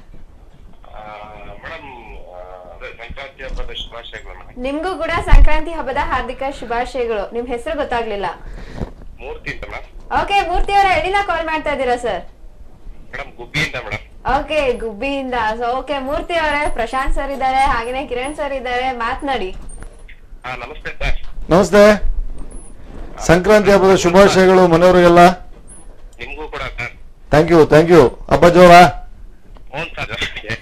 ಮೇಡಮ್ ಅದೇ ಸಂಕ್ರಾಂತಿ ಹಬ್ಬದ ಶುಭಾಶಯಗಳು ಮೇಡಮ್ ನಿಮ್ಗೂ ಕೂಡ ಸಂಕ್ರಾಂತಿ ಹಬ್ಬದ ಹಾರ್ದಿಕ ಶುಭಾಶಯಗಳು ನಿಮ್ ಹೆಸರು ಗೊತ್ತಾಗ್ಲಿಲ್ಲ ಮೂರ್ತಿ ಅಂತ ಮೇಡಮ್ ಓಕೆ ಮೂರ್ತಿ ಅವರ ಎಲ್ಲಿಂದ ಕಾಲ್ ಮಾಡ್ತಾ ಇದ್ದೀರಾ ಸರ್ ಮೇಡಮ್ ಗುಬ್ಬಿಯಿಂದ ಮೇಡಮ್ ಓಕೆ ಗುಬ್ಬಿಯಿಂದ ಸೊ ಓಕೆ ಮೂರ್ತಿ ಅವರೇ ಪ್ರಶಾಂತ್ ಸರ್ ಇದ್ದಾರೆ ಹಾಗೇನೆ ಕಿರಣ್ ಸರ್ ಇದ್ದಾರೆ ಮಾತನಾಡಿ ಹಾ ನಮಸ್ತೆ ಸರ್ ನಮಸ್ತೆ ಸಂಕ್ರಾಂತಿ ಹಬ್ಬದ ಶುಭಾಶಯಗಳು ಮನೆಯವರಿಗೆಲ್ಲ ನಿಮ್ಗೂ ಕೂಡ sir thank you thank you ಹಬ್ಬ ಜೋರ ಹ್ಞೂ ಸರ್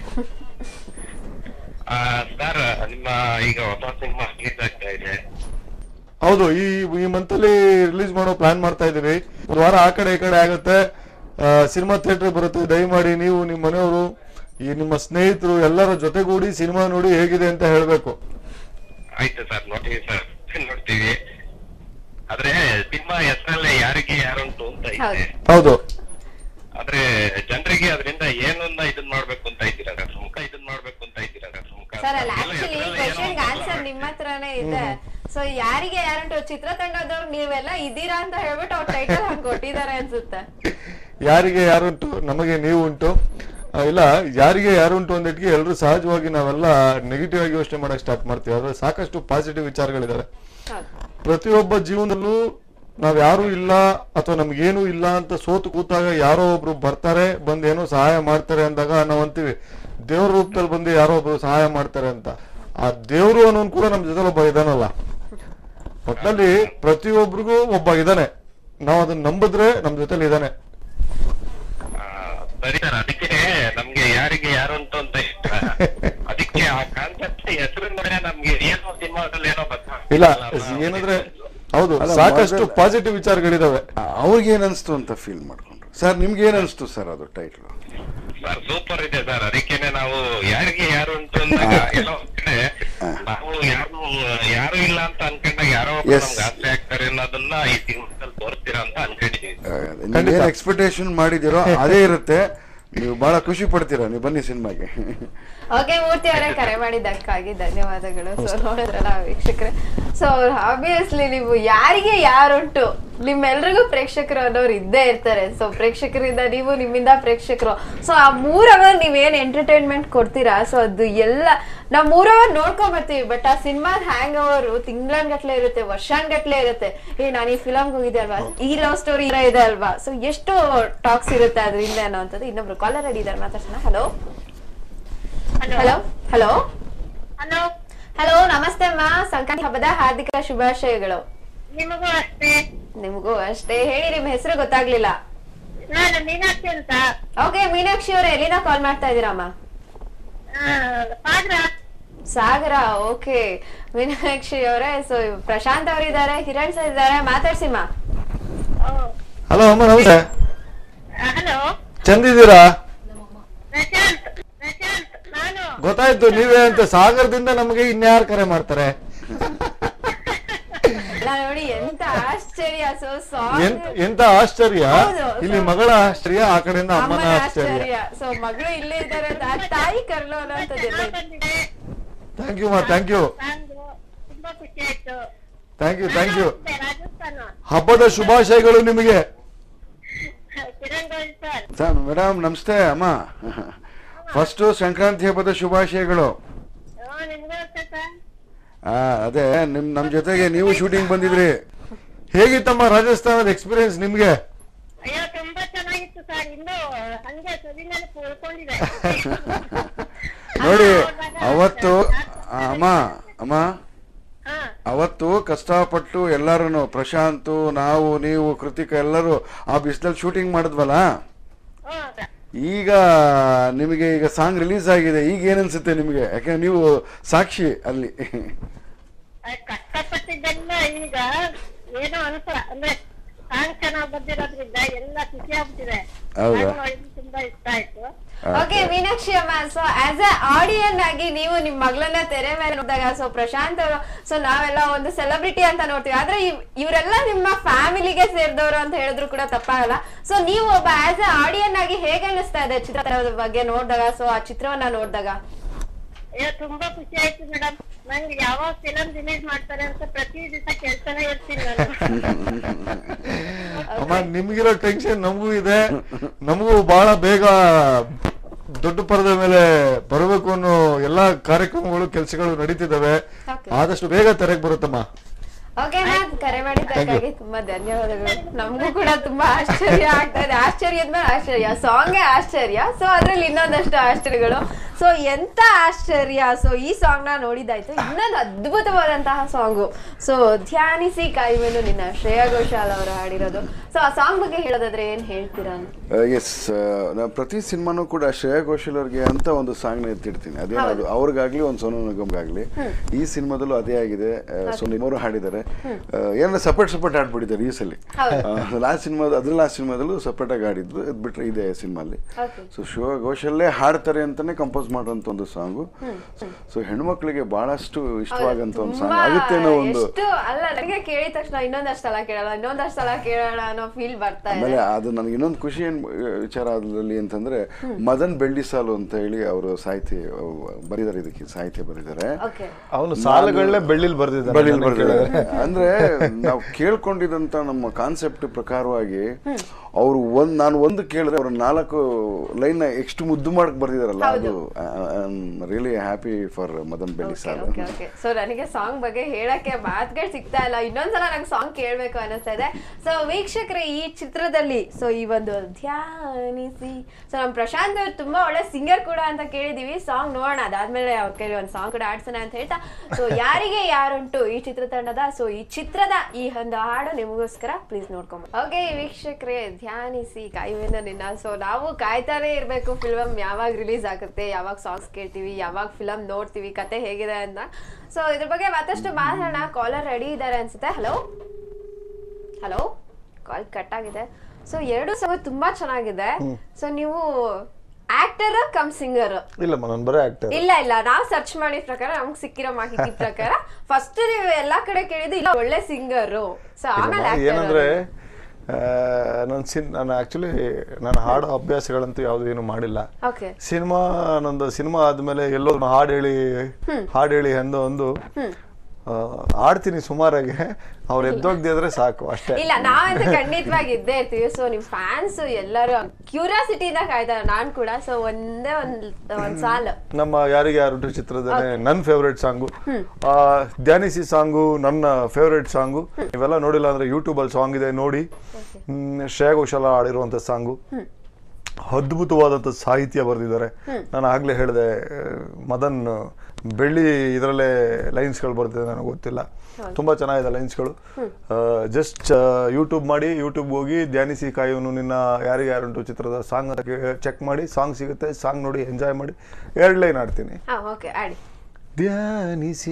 ಸರ್ ನಿಮ್ಮ ಈಗ ಹೊಸ ಸಿನಿಮಾ ರಿಲೀಸ್ ಆಗ್ತಾ ಇದೆ ಹೌದು ಈ ಈ ಮಂತ್ ಅಲ್ಲಿ ರಿಲೀಸ್ ಮಾಡೋ ಪ್ಲಾನ್ ಮಾಡ್ತಾ ಇದೀವಿ ಒಂದು ವಾರ ಆ ಕಡೆ ಈ ಕಡೆ ಆಗುತ್ತೆ ಸಿನಿಮಾ ಥಿಯೇಟರ್ ಬರುತ್ತೆ ದಯಮಾಡಿ ನೀವು ನಿಮ್ಮ ಮನೆಯವರು ಈ ನಿಮ್ಮ ಸ್ನೇಹಿತರು ಎಲ್ಲರ ಜೊತೆಗೂಡಿ ಸಿನಿಮಾ ನೋಡಿ ಹೇಗಿದೆ ಅಂತ ಹೇಳ್ಬೇಕು ಆಯ್ತು ಸರ್ ನೋಡ್ತೀವಿ ಸರ್ ನೋಡ್ತೀವಿ ಆದ್ರೆ ಸಿನಿಮಾ ಹೆಸರಲ್ಲೇ ಯಾರಿಗೆ ಯಾರುಂಟು ಅಂತ ಇದೆ ಹೌದು ಆದ್ರೆ ಜನರಿಗೆ ಅದರಿಂದ ಏನನ್ನ ಇದನ್ ಮಾಡ್ಬೇಕು ಅಂತ ಇದ್ದೀರಾ ಸರ್ ಸುಮ್ಕ ಇದನ್ ಮಾಡ್ಬೇಕು ಅಂತ ಇದ್ದೀರಾ ಸರ್ ಸುಮ್ಕ ಸರ್ ಅಲ್ಲ ಎಲ್ಲ ಆಕ್ಚುಲಿ ಹೆಸ್ರಲ್ಲೇ ಏನೋ ಕ್ವಶನ್ ಒಂದು ಆನ್ಸರ್ ಮಾಡ್ಬೇಕು. ನಿಮ್ಮ ಹತ್ರನೇ ಇದೆ ಸೊ ಯಾರಿಗೆ ಯಾರುಂಟು ಚಿತ್ರತಂಡದವ್ರು ನೀವೆಲ್ಲ ಇದ್ದೀರಾ ಅಂತ ಹೇಳ್ಬಿಟ್ಟು ಅವ್ರ ಟೈಟಲ್ ಹಂಗ್ ಕೊಟ್ಟಿದ್ದಾರೆ ಅನ್ಸುತ್ತೆ ಯಾರಿಗೆ ಯಾರುಂಟು ನಮಗೆ ನೀವು ಉಂಟು ಆ, ಇಲ್ಲ ಯಾರಿಗೆ ಯಾರುಂಟು ಅಂದಿಟ್ಟಿಗೆ ಎಲ್ಲರೂ ಸಹಜವಾಗಿ ನಾವೆಲ್ಲ ನೆಗೆಟಿವ್ ಆಗಿ ಯೋಚನೆ ಮಾಡಕ್ ಸ್ಟಾರ್ಟ್ ಮಾಡ್ತೀವಿ ಆದ್ರೆ ಸಾಕಷ್ಟು ಪಾಸಿಟಿವ್ ವಿಚಾರಗಳಿದಾವೆ ಹೌದು. ಪ್ರತಿಯೊಬ್ಬ ಜೀವನದಲ್ಲೂ ನಾವ್ ಯಾರು ಇಲ್ಲ ಅಥವಾ ನಮ್ಗೇನು ಇಲ್ಲ ಅಂತ ಸೋತು ಕೂತಾಗ ಯಾರೋ ಒಬ್ರು ಬರ್ತಾರೆ ಬಂದು ಏನೋ ಸಹಾಯ ಮಾಡ್ತಾರೆ ಅಂದಾಗ ನಾವು ಅಂತೀವಿ ದೇವ್ರ ರೂಪದಲ್ಲಿ ಬಂದು ಯಾರೋ ಒಬ್ರು ಸಹಾಯ ಮಾಡ್ತಾರೆ ಅಂತ ಆ ದೇವ್ರು ಅನ್ನೋನ್ ಕೂಡ ನಮ್ ಜೊತೆ ಒಬ್ಬ ಇದಾನಲ್ಲ ಒಟ್ಟಲ್ಲಿ ಪ್ರತಿಯೊಬ್ಬರಿಗೂ ಒಬ್ಬ ಇದಾನೆ ನಾವು ಅದನ್ನ ನಂಬಿದ್ರೆ ನಮ್ ಜೊತೆಲಿ ಇದಾನೆ ಆ, ಸರಿ ಸರ್ ಅದಕ್ಕೆ ನಮ್ಗೆ ಯಾರಿಗೆ ಯಾರು ಉಂಟು ಅಂತ ಇಷ್ಟ ಅದಕ್ಕೆ ಆ ಕಾನ್ಸೆಪ್ಟ್ ಹೆಸರಿಂದಲೇ ನಮ್ಗೆ ಏನೋ ಸಿನಿಮಾದಲ್ಲಿ ಏನೋ ಇಲ್ಲ ಏನಂದ್ರೆ ಹೌದು ಅಲ್ಲ, ಸಾಕಷ್ಟು ಮೊದಲು- ಪಾಸಿಟಿವ್ ವಿಚಾರಗಳಿದಾವೆ ಅವ್ರಿಗೆ ಏನ್ ಅನ್ಸ್ತು ಅಂತ ಫೀಲ್ ಮಾಡ್ಕೊಂಡ್ರು ಸರ್ ನಿಮ್ಗೆ ಏನ್ ಅನ್ಸ್ತು ಸರ್ ಅದು ಟೈಟ್ಲ್ ಸರ್ ಸೂಪರ್ ಇದೆ ಸರ್ ಅದಕ್ಕೇನೆ ನಾವು ಯಾರಿಗೆ ಯಾರು ಉಂಟು ಅಂದಾಗ ಎಲ್ಲೋ ಒಂದ್ ಕಡೆ ನಾವು ಯಾರು ಯಾರು ಇಲ್ಲ ಅಂತ ಅನ್ಕೊಂಡಾಗ ಯಾರೋ ಒಬ್ರು Yes. ನಮ್ಗೆ ಆಸೆ ಆಗ್ತಾರೆ ಅನ್ನೋದನ್ನ ಈ ಸಿನಿಮಾದಲ್ಲಿ ತೋರಿಸ್ತೀರಾ ಅಂತ ಅನ್ಕೊಂಡಿದೀವಿ ನೀವೇನ್ ಎಕ್ಸ್ಪೆಕ್ಟೇಷನ್ ಮಾಡಿದಿರೋ ಅದೇ ಇರುತ್ತೆ ನೀವು ಬಹಳ ಖುಷಿ ಪಡ್ತೀರಾ ನೀವು ಬನ್ನಿ ಸಿನಿಮಾಗೆ ಓಕೆ ಮೂರ್ತಿ ಅವರೇ ಕರೆ ಮಾಡಿದ್ದಕ್ಕಾಗಿ ಧನ್ಯವಾದಗಳು ಸೊ ನೋಡಿದ್ರಲ್ಲ ವೀಕ್ಷಕರೇ ಸೊ ಆಬ್ವಿಯಸ್ಲಿ ನೀವು ಯಾರಿಗೆ ಯಾರುಂಟು ನಿಮ್ಮೆಲ್ರಿಗೂ ಪ್ರೇಕ್ಷಕರು ಅನ್ನೋರು ಇದ್ದೇ ಇರ್ತಾರೆ ಸೊ ಪ್ರೇಕ್ಷಕರಿಂದ ನೀವು ನಿಮ್ಮಿಂದ ಪ್ರೇಕ್ಷಕರು ಸೊ ಆ ಮೂರ್ ಅವರ್ ನೀವೇನ್ ಎಂಟರ್ಟೈನ್ಮೆಂಟ್ ಕೊಡ್ತೀರಾ ಸೊ ಅದು ಎಲ್ಲ ನಾವು ಮೂರ್ ಅವರ್ ನೋಡ್ಕೊಂಡ್ ಬರ್ತೀವಿ ಬಟ್ ಆ ಸಿನಿಮಾದ ಹ್ಯಾಂಗ್ ಅವರು ತಿಂಗಳನ್ಗಟ್ಲೆ ಇರುತ್ತೆ ವರ್ಷಾನ್ಗಟ್ಲೆ ಇರುತ್ತೆ ಏ ನಾನು ಈ ಫಿಲಮ್ಗೆ ಹೋಗಿದ್ದೆ ಅಲ್ವಾ ಈ ಲವ್ ಸ್ಟೋರಿ ಇದೆ ಅಲ್ವಾ ಸೊ ಎಷ್ಟು ಟಾಕ್ಸ್ ಇರುತ್ತೆ ಅದರಿಂದ ಅನ್ನೋಂಥದ್ದು ಇನ್ನೊಬ್ರು ಕಾಲರ್ ರೆಡಿ ಇದ್ದಾರೆ ಮಾತಾಡ್ಸೋಣ hello hello hello hello hello ನಮಸ್ತೆ ಅಮ್ಮ ಸಂಕ್ರಾಂತಿ ಹಬ್ಬದ ಹಾರ್ದಿಕ ಶುಭಾಶಯಗಳು ನಿಮಗೂ ಅಷ್ಟೇ ನಿಮಗೂ ಅಷ್ಟೇ ಹೇಳಿ ನಿಮ್ ಹೆಸರು ಗೊತ್ತಾಗ್ಲಿಲ್ಲ ನಾನು ಮೀನಾಕ್ಷಿ ಅಂತ ಓಕೆ ಮೀನಾಕ್ಷಿ ಅವ್ರೆ ಎಲ್ಲಿಂದ ಕಾಲ್ ಮಾಡ್ತಾ ಇದೀರಮ್ಮ ಆ, ಸಾಗರ ಸಾಗರ ಓಕೆ ಮೀನಾಕ್ಷಿ ಅವರೇ ಸೊ ಪ್ರಶಾಂತ್ ಅವರಿದ್ದಾರೆ ಕಿರಣ್ ಸರ್ ಇದ್ದಾರೆ ಮಾತಾಡ್ಸಿಮ್ಮ ಓ, ಹಲೋ ಅಮ್ಮ ನಮಸ್ತೆ ಆ, ಹಲೋ ಚಂದಿದ್ದೀರಾ ಪ್ರಶಾಂತ್ ಪ್ರಶಾಂತ್ ನಾನು ಗೊತ್ತಾಯ್ತು ನೀವೇ ಅಂತ ಸಾಗರದಿಂದ ನಮಗೆ ಇನ್ಯಾರು ಕರೆ ಮಾಡ್ತಾರೆ ಅಲ್ಲ ನೋಡಿ ಎಂತ ಆಶ್ಚರ್ಯ ಸೊ ಎಂತ ಸಾಂಗ್ ಎಂತ ಆಶ್ಚರ್ಯ ಹೌದು, ಇಲ್ಲಿ ಸೊ- ಮಗಳ ಆಶ್ಚರ್ಯ ಆ ಕಡೆಯಿಂದ ಅಮ್ಮನ ಅಮ್ಮನ ಆಶ್ಚರ್ಯ ಆಶ್ಚರ್ಯ ಸೊ ಮಗಳು ಇಲ್ಲೇ ಇದ್ದಾರೆ ಅಂತ ಆ ತಾಯಿ ಕರ್ಲು ಅನ್ನೋಂಥದ್ದಿಲ್ಲ ಚೆನ್ನಾಗ್ ಬಂದಿದೆ ಥ್ಯಾಂಕ್ ಯು ಮಾ ಥ್ಯಾಂಕ್ ಯು ಸಾಂಗು ತುಂಬಾ ಖುಷಿ ಆಯ್ತು thank you thank you Rajasthan ಹಬ್ಬದ ಶುಭಾಶಯಗಳು ನಿಮಗೆ Kiran Goyal sir sir madam ನಮಸ್ತೆ ಅಮ್ಮ ಫಸ್ಟು ಸಂಕ್ರಾಂತಿ ಹಬ್ಬದ ಶುಭಾಶಯಗಳು ಹ್ಮ್, ನಿಮ್ಗೂ ಅಷ್ಟೇ ಸರ್ ಆ, ಅದೇ ನಿಮ್ ನಮ್ ಜೊತೆಗೆ ನೀವು ಶೂಟಿಂಗ್ ಬಂದಿದ್ರಿ ಹೇಗಿತ್ತಮ್ಮ ರಾಜಸ್ಥಾನದ ಎಕ್ಸ್ಪೀರಿಯನ್ಸ್ ನಿಮ್ಗೆ ಅಯ್ಯೋ ತುಂಬಾ ಚೆನ್ನಾಗಿತ್ತು ಸರ್ ಇನ್ನು ಹಂಗೆ ಸದಿನಲ್ಲಿ ಉಳ್ಕೊಂಡಿದೆ ನೋಡಿ ಅವತ್ತು ಆ, ಅಮ್ಮ ಅಮ್ಮ ಹಾ ಅವತ್ತು ಕಷ್ಟಪಟ್ಟು ಎಲ್ಲರೂ ಪ್ರಶಾಂತ್ ನಾವು ನೀವು ಕೃತಿಕ ಎಲ್ಲರೂ ಆ ಬಿಸಿಲಲ್ಲಿ ಶೂಟಿಂಗ್ ಮಾಡಿದ್ವಲ್ಲ ಹ್ಮ್ ಸರ್ ಈಗ ನಿಮಗೆ ಈಗ ಸಾಂಗ್ ರಿಲೀಸ್ ಆಗಿದೆ ಈಗ ಏನನ್ಸುತ್ತೆ ನಿಮಗೆ ಯಾಕಂದ್ರೆ ನೀವು ಸಾಕ್ಷಿ ಅಲ್ಲಿ ಅದ್ ಕಷ್ಟಪಟ್ಟಿದ್ದೆಲ್ಲ ಈಗ ಏನೋ ಅನ್ಸಲ್ಲ ಅಂದ್ರೆ ಸಾಂಗ್ ಚೆನ್ನಾಗ್ ಬಂದಿರೋದ್ರಿಂದ ಎಲ್ಲ ಖುಷಿ ಆಗ್ಬಿಟ್ಟಿದೆ ಹೌದಾ? ಹಾಡ್ ನೋಡಿದ್ದು ತುಂಬಾ ಇಷ್ಟ ಆಯ್ತು ಓಕೆ ಮೀನಾಕ್ಷಿ ಅಮ್ಮ ಸೊ ಆಸ್ ಅ ಆಡಿಯನ್ ಆಗಿ ನೀವು ನಿಮ್ ಮಗಳನ್ನ ತೆರೆ ಮೇಲೆ ನೋಡಿದಾಗ ಸೊ ಪ್ರಶಾಂತ್ ಅವರು ಸೊ ನಾವೆಲ್ಲ ಒಂದು ಸೆಲೆಬ್ರಿಟಿ ಅಂತ ನೋಡ್ತೀವಿ ಆದ್ರೆ ಇವ್- ಇವರೆಲ್ಲ ನಿಮ್ಮ ಫ್ಯಾಮಿಲಿಗೆ ಸೇರಿದವರು ಅಂತ ಹೇಳಿದ್ರು ಕೂಡ ತಪ್ಪಾಗಲ್ಲ ಸೊ ನೀವು ಒಬ್ಬ ಆಸ್ ಅ ಆಡಿಯನ್ ಆಗಿ ಹೇಗೆ ಅನಿಸ್ತಾ ಇದೆ ಚಿತ್ರದ ಬಗ್ಗೆ ನೋಡಿದಾಗ ಸೊ ಆ ಚಿತ್ರವನ್ನ ನೋಡಿದಾಗ ಅಯ್ಯೋ ತುಂಬಾ ಖುಷಿ ಆಯ್ತು ಮೇಡಮ್ ನಂಗೆ ಯಾವಾಗ ಫಿಲಂ ರಿಲೀಸ್ ಮಾಡ್ತಾರೆ ಅಂತ ಪ್ರತಿ ದಿವಸ ಕೆಲ್ಸನೇ ಇರ್ತೀನಿ ನಾನು ಅಮ್ಮ ನಿಮ್ಗಿರೋ ಟೆನ್ಷನ್ ನಮಗೂ ಇದೆ ನಮಗೂ ಬಹಳ ಬೇಗ ದೊಡ್ಡ ಪರದೆ ಮೇಲೆ ಬರಬೇಕು ಅನ್ನೋ ಎಲ್ಲಾ ಕಾರ್ಯಕ್ರಮಗಳು ಕೆಲಸಗಳು ನಡೀತಿದ್ದಾವೆ Okay. ಆದಷ್ಟು ಬೇಗ ತೆರೆಗೆ ಬರುತ್ತಮ್ಮ ಓಕೆ ನಾನ್ ಕರೆ ಮಾಡಿದ್ದಕ್ಕಾಗಿ ತುಂಬಾ ಧನ್ಯವಾದಗಳು ನಮಗೂ ಕೂಡ ತುಂಬಾ ಆಶ್ಚರ್ಯ ಆಗ್ತಾ ಇದೆ ಆಶ್ಚರ್ಯದ ಮೇಲೆ ಆಶ್ಚರ್ಯ ಸಾಂಗೇ ಆಶ್ಚರ್ಯ ಸೊ ಅದ್ರಲ್ಲಿ ಇನ್ನೊಂದಷ್ಟು ಆಶ್ಚರ್ಯಗಳು ಸೊ ಎಂತ ಆಶ್ಚರ್ಯ ಸೊ ಈ ಸಾಂಗ್ ನ ನೋಡಿದಾಯ್ತು ಇನ್ನೊಂದು ಅದ್ಭುತವಾದಂತಹ ಸಾಂಗು ಸೊ ಧ್ಯಾನಿಸಿ ಕಾಯುವೆನು ನಿನ್ನ ಶ್ರೇಯಾ ಘೋಷಾಲ್ ಅವರು ಹಾಡಿರೋದು ಸೊ ಆ ಸಾಂಗ್ ಬಗ್ಗೆ ಹೇಳೋದಾದ್ರೆ ಏನ್ ಹೇಳ್ತೀರಾ ಅಂತ ಎಸ್ ನಾ ಪ್ರತಿ ಸಿನಿಮಾನು ಕೂಡ ಶ್ರೇಯಾ ಘೋಷಲ್ ಅವ್ರಿಗೆ ಅಂತ ಒಂದು ಸಾಂಗ್ನ ಎತ್ತಿಡ್ತೀನಿ ಅದೇನದು ಅವ್ರಿಗಾಗ್ಲಿ ಒಂದು ಸೋನು ನಿಗಮ್ಗಾಗ್ಲಿ ಈ ಸಿನಿಮಾದಲ್ಲೂ ಅದೇ ಆಗಿದೆ ಸೊ ನಿಮ್ಮವರು ಹಾಡಿದ್ದಾರೆ ಏನಾರ ಸಪರೇಟ್ ಸಪರೇಟ್ ಹಾಡ್ಬಿಟ್ಟಿದ್ದಾರೆ ಈ ಸಲ ಲಾಸ್ಟ್ ಸಿನಿಮಾದ ಅದ್ರ ಲಾಸ್ಟ್ ಸಿನಿಮಾದಲ್ಲೂ ಸಪರೇಟ್ ಆಗಿ ಹಾಡಿದ್ರು ಅದು ಬಿಟ್ರೆ ಇದೆ ಸಿನಿಮಾಲಿ Okay. ಸೊ ಶಿವ ಘೋಷಲ್ಲೇ ಹಾಡ್ತಾರೆ ಅಂತಾನೆ ಕಂಪೋಸ್ ಮಾಡುವಂತ ಒಂದು ಸಾಂಗು ಸೊ ಹೆಣ್ಮಕ್ಳಿಗೆ ಬಹಳಷ್ಟು ಇಷ್ಟವಾಗಂತ ಒಂದು ಸಾಂಗ್ ತುಂಬಾ ಆಗುತ್ತೇನೋ ಒಂದು ಎಷ್ಟು ಅಲ್ಲ ನನಗೆ ಕೇಳಿದ ತಕ್ಷಣ ಇನ್ನೊಂದಷ್ಟು ಸಲ ಕೇಳಲ್ಲ ಇನ್ನೊಂದಷ್ಟು ಸಲ ಕೇಳೋಣ ಅನ್ನೋ ಫೀಲ್ ಬರ್ತಾ ಇದೆ ಆಮೇಲೆ ಅದು ನನಗೆ ಇನ್ನೊಂದು ಖುಷಿ ಏನ್ ವಿಚಾರ ಅದರಲ್ಲಿ ಅಂತಂದ್ರೆ ಮದನ್ ಬೆಳ್ಳಿ ಸಾಲು ಅಂತ ಹೇಳಿ ಅವರು ಸಾಹಿತ್ಯ ಬರೀತಾರೆ ಇದಕ್ಕೆ ಸಾಹಿತ್ಯ ಬರೀತಾರೆ ಓಕೆ ಅವನು ಸಾಲಗಳನ್ನೇ ಬೆಳ್ಳಿಲ್ ಬರ್ದಿದ್ದಾನೆ ಬಳಿಲ್ ನನಗೆ ಬರ್ದಿದ್ದಾರೆ ಕೇಳಿದ್ರೆ. ಅಂದ್ರೆ ನಾವು ಕೇಳ್ಕೊಂಡಿದಂತ ನಮ್ಮ ಕಾನ್ಸೆಪ್ಟ್ ಪ್ರಕಾರವಾಗಿ ಅವರು ಒಂದ್ ನಾನು ಒಂದು ಕೇಳಿದ್ರೆ ಅವ್ರ ನಾಲ್ಕು ಲೈನ್ ಎಷ್ಟು ಮುದ್ದು ಮಾಡಕ್ ಬರ್ದಿದಾರಲ್ಲ ಅದು ರಿಯಲಿ ಹ್ಯಾಪಿ ಫಾರ್ ಮದನ್ ಬೆಳ್ಳಿ ಸಾಲು ಓಕೆ ಓಕೆ ಸೊ ನನಗೆ ಸಾಂಗ್ ಬಗ್ಗೆ ಹೇಳಕ್ಕೆ ಮಾತುಗಳು ಸಿಗ್ತಾ ಇಲ್ಲ ಇನ್ನೊಂದ್ಸಲ ನಂಗೆ ಸಾಂಗ್ ಕೇಳಬೇಕು ಅನಿಸ್ತಾ ಇದೆ ಸೊ ವೀಕ್ಷಕರೇ ಈ ಚಿತ್ರದಲ್ಲಿ ಸೊ ಈ ಒಂದು ಧ್ಯಾನಿಸಿ ಸೊ ನಮ್ಮ ಪ್ರಶಾಂತ್ ಅವ್ರು ತುಂಬಾ ಒಳ್ಳೆ ಸಿಂಗರ್ ಕೂಡ ಅಂತ ಕೇಳಿದೀವಿ ಸಾಂಗ್ ನೋಡೋಣ ಅದಾದ್ಮೇಲೆ ಅವ್ರ ಕೈಲಿ ಒಂದು ಸಾಂಗ್ ಕೂಡ ಆಡ್ಸೋಣ ಅಂತ ಹೇಳ್ತಾ ಸೊ ಯಾರಿಗೆ ಯಾರುಂಟು ಈ ಚಿತ್ರತಂಡದ ಸೊ ಈ ಚಿತ್ರದ ಈ ಒಂದು ಹಾಡು ನಿಮಗೋಸ್ಕರ ಪ್ಲೀಸ್ ನೋಡ್ಕೊಂಬ ಓಕೆ ವೀಕ್ಷಕರೇ ಧ್ಯಾನಿಸಿ ಕಾಯುವೆನ ನಿನ್ನ ಸೊ ನಾವು ಕಾಯ್ತಾನೆ ಇರಬೇಕು ಫಿಲ್ಮ್ ಯಾವಾಗ ರಿಲೀಸ್ ಆಗುತ್ತೆ ಯಾವಾಗ ಸಾಂಗ್ಸ್ ಕೇಳ್ತೀವಿ ಯಾವಾಗ ಫಿಲಮ್ ನೋಡ್ತೀವಿ ಕತೆ ಹೇಗಿದೆ ಅಂತ ಸೊ ಇದ್ರ ಬಗ್ಗೆ ಮತ್ತಷ್ಟು ಮಾತಾಡೋಣ ಕಾಲರ್ ರೆಡಿ ಇದ್ದಾರೆ ಅನ್ಸುತ್ತೆ ಹಲೋ ಹಲೋ ಕಾಲ್ ಕಟ್ ಆಗಿದೆ ಸೊ ಎರಡು ಸಾಂಗ್ ತುಂಬಾ ಚೆನ್ನಾಗಿದೆ ಸೊ ನೀವು ಆಕ್ಟರ್ ಕಮ್ ಸಿಂಗರ್ ಇಲ್ಲಮ್ಮ ನಾನು ಬರೀ ಆಕ್ಟರ್ ಇಲ್ಲ ಇಲ್ಲ ನಾವು ಸರ್ಚ್ ಮಾಡಿದ ಪ್ರಕಾರ ನಮ್ಗೆ ಸಿಕ್ಕಿರೋ ಮಾಹಿತಿ ಪ್ರಕಾರ ಫಸ್ಟ್ ನೀವು ಎಲ್ಲಾ ಕಡೆ ಕೇಳಿದ್ದು ಇಲ್ಲ ಒಳ್ಳೆ ಸಿಂಗರು ಸೊ ಆಮೇಲೆ ಏನಂದ್ರೆ actor ನನ್ನ ಸಿನ್ ನಾನು ಆಕ್ಚುಲಿ ನಾನು ಹಾಡೋ ಅಭ್ಯಾಸಗಳಂತೂ ಯಾವ್ದು ಏನು ಮಾಡಿಲ್ಲ ಓಕೆ ಸಿನಿಮಾ ನಂದು ಸಿನಿಮಾ ಆದ್ಮೇಲೆ ಎಲ್ಲೋ ಹಾಡು ಹೇಳಿ ಹಾಡು ಹೇಳಿ ಅಂದು ಒಂದು ಆ, ಆಡ್ತೀನಿ ಸುಮಾರಾಗಿ ಅವ್ರು ಎದ್ದೋಗ್ದಿದ್ರೆ ಸಾಕು ಅಷ್ಟೇ ಇಲ್ಲ ನಾವಂತೂ ಖಂಡಿತವಾಗಿ ಇದ್ದೇ ಇರ್ತೀವಿ ಸೊ ನಿಮ್ ಫ್ಯಾನ್ಸ್ ಎಲ್ಲರೂ ಕ್ಯೂರಿಯಾಸಿಟಿಯಿಂದ ಕಾಯ್ತಾರೆ ನಾನ್ ಕೂಡ ಸೊ ಒಂದೇ ಒಂದ್ ಒಂದ್ ಸಾಲು ನಮ್ಮ ಯಾರಿಗೆ ಯಾರು ಚಿತ್ರದಲ್ಲೇ ನನ್ನ ಫೇವ್ರೆಟ್ ಸಾಂಗು ಧ್ಯಾನಿಸಿ ಸಾಂಗು ನನ್ನ ಫೇವ್ರೆಟ್ ಸಾಂಗು ಇವೆಲ್ಲ ನೋಡಿಲ್ಲ ಅಂದ್ರೆ ಯೂಟ್ಯೂಬ್ ಅಲ್ಲಿ ಸಾಂಗ್ ಇದೆ ನೋಡಿ ಹ್ಮ್, ಶ್ರೇಯಾ ಘೋಷಾಲ ಆಡಿರುವಂತ ಸಾಂಗು ಅದ್ಭುತವಾದಂಥ ಸಾಹಿತ್ಯ ಬರೆದಿದ್ದಾರೆ ನಾನು ಆಗ್ಲೇ ಹೇಳಿದೆ ಮದನ್ ಬೆಳ್ಳಿ ಇದರಲ್ಲೇ ಲೈನ್ಸ್ಗಳು ಬರ್ತಿದೆ ನನಗೆ ಗೊತ್ತಿಲ್ಲ ತುಂಬಾ ಚೆನ್ನಾಗಿದೆ ಲೈನ್ಸ್ಗಳು ಜಸ್ಟ್ ಯೂಟ್ಯೂಬ್ ಮಾಡಿ ಯೂಟ್ಯೂಬ್ ಹೋಗಿ ಧ್ಯಾನಿಸಿ ಕಾಯೋನು ನಿನ್ನ ಯಾರಿಗೆ ಯಾರುಂಟು ಚಿತ್ರದ ಸಾಂಗ್ ಅಂತ ಚೆಕ್ ಮಾಡಿ ಸಾಂಗ್ ಸಿಗುತ್ತೆ ಸಾಂಗ್ ನೋಡಿ ಎಂಜಾಯ್ ಮಾಡಿ ಎರಡು ಲೈನ್ ಆಡ್ತೀನಿ ಹಾ ಓಕೆ ಆಡಿ ಧ್ಯಾನಿಸಿ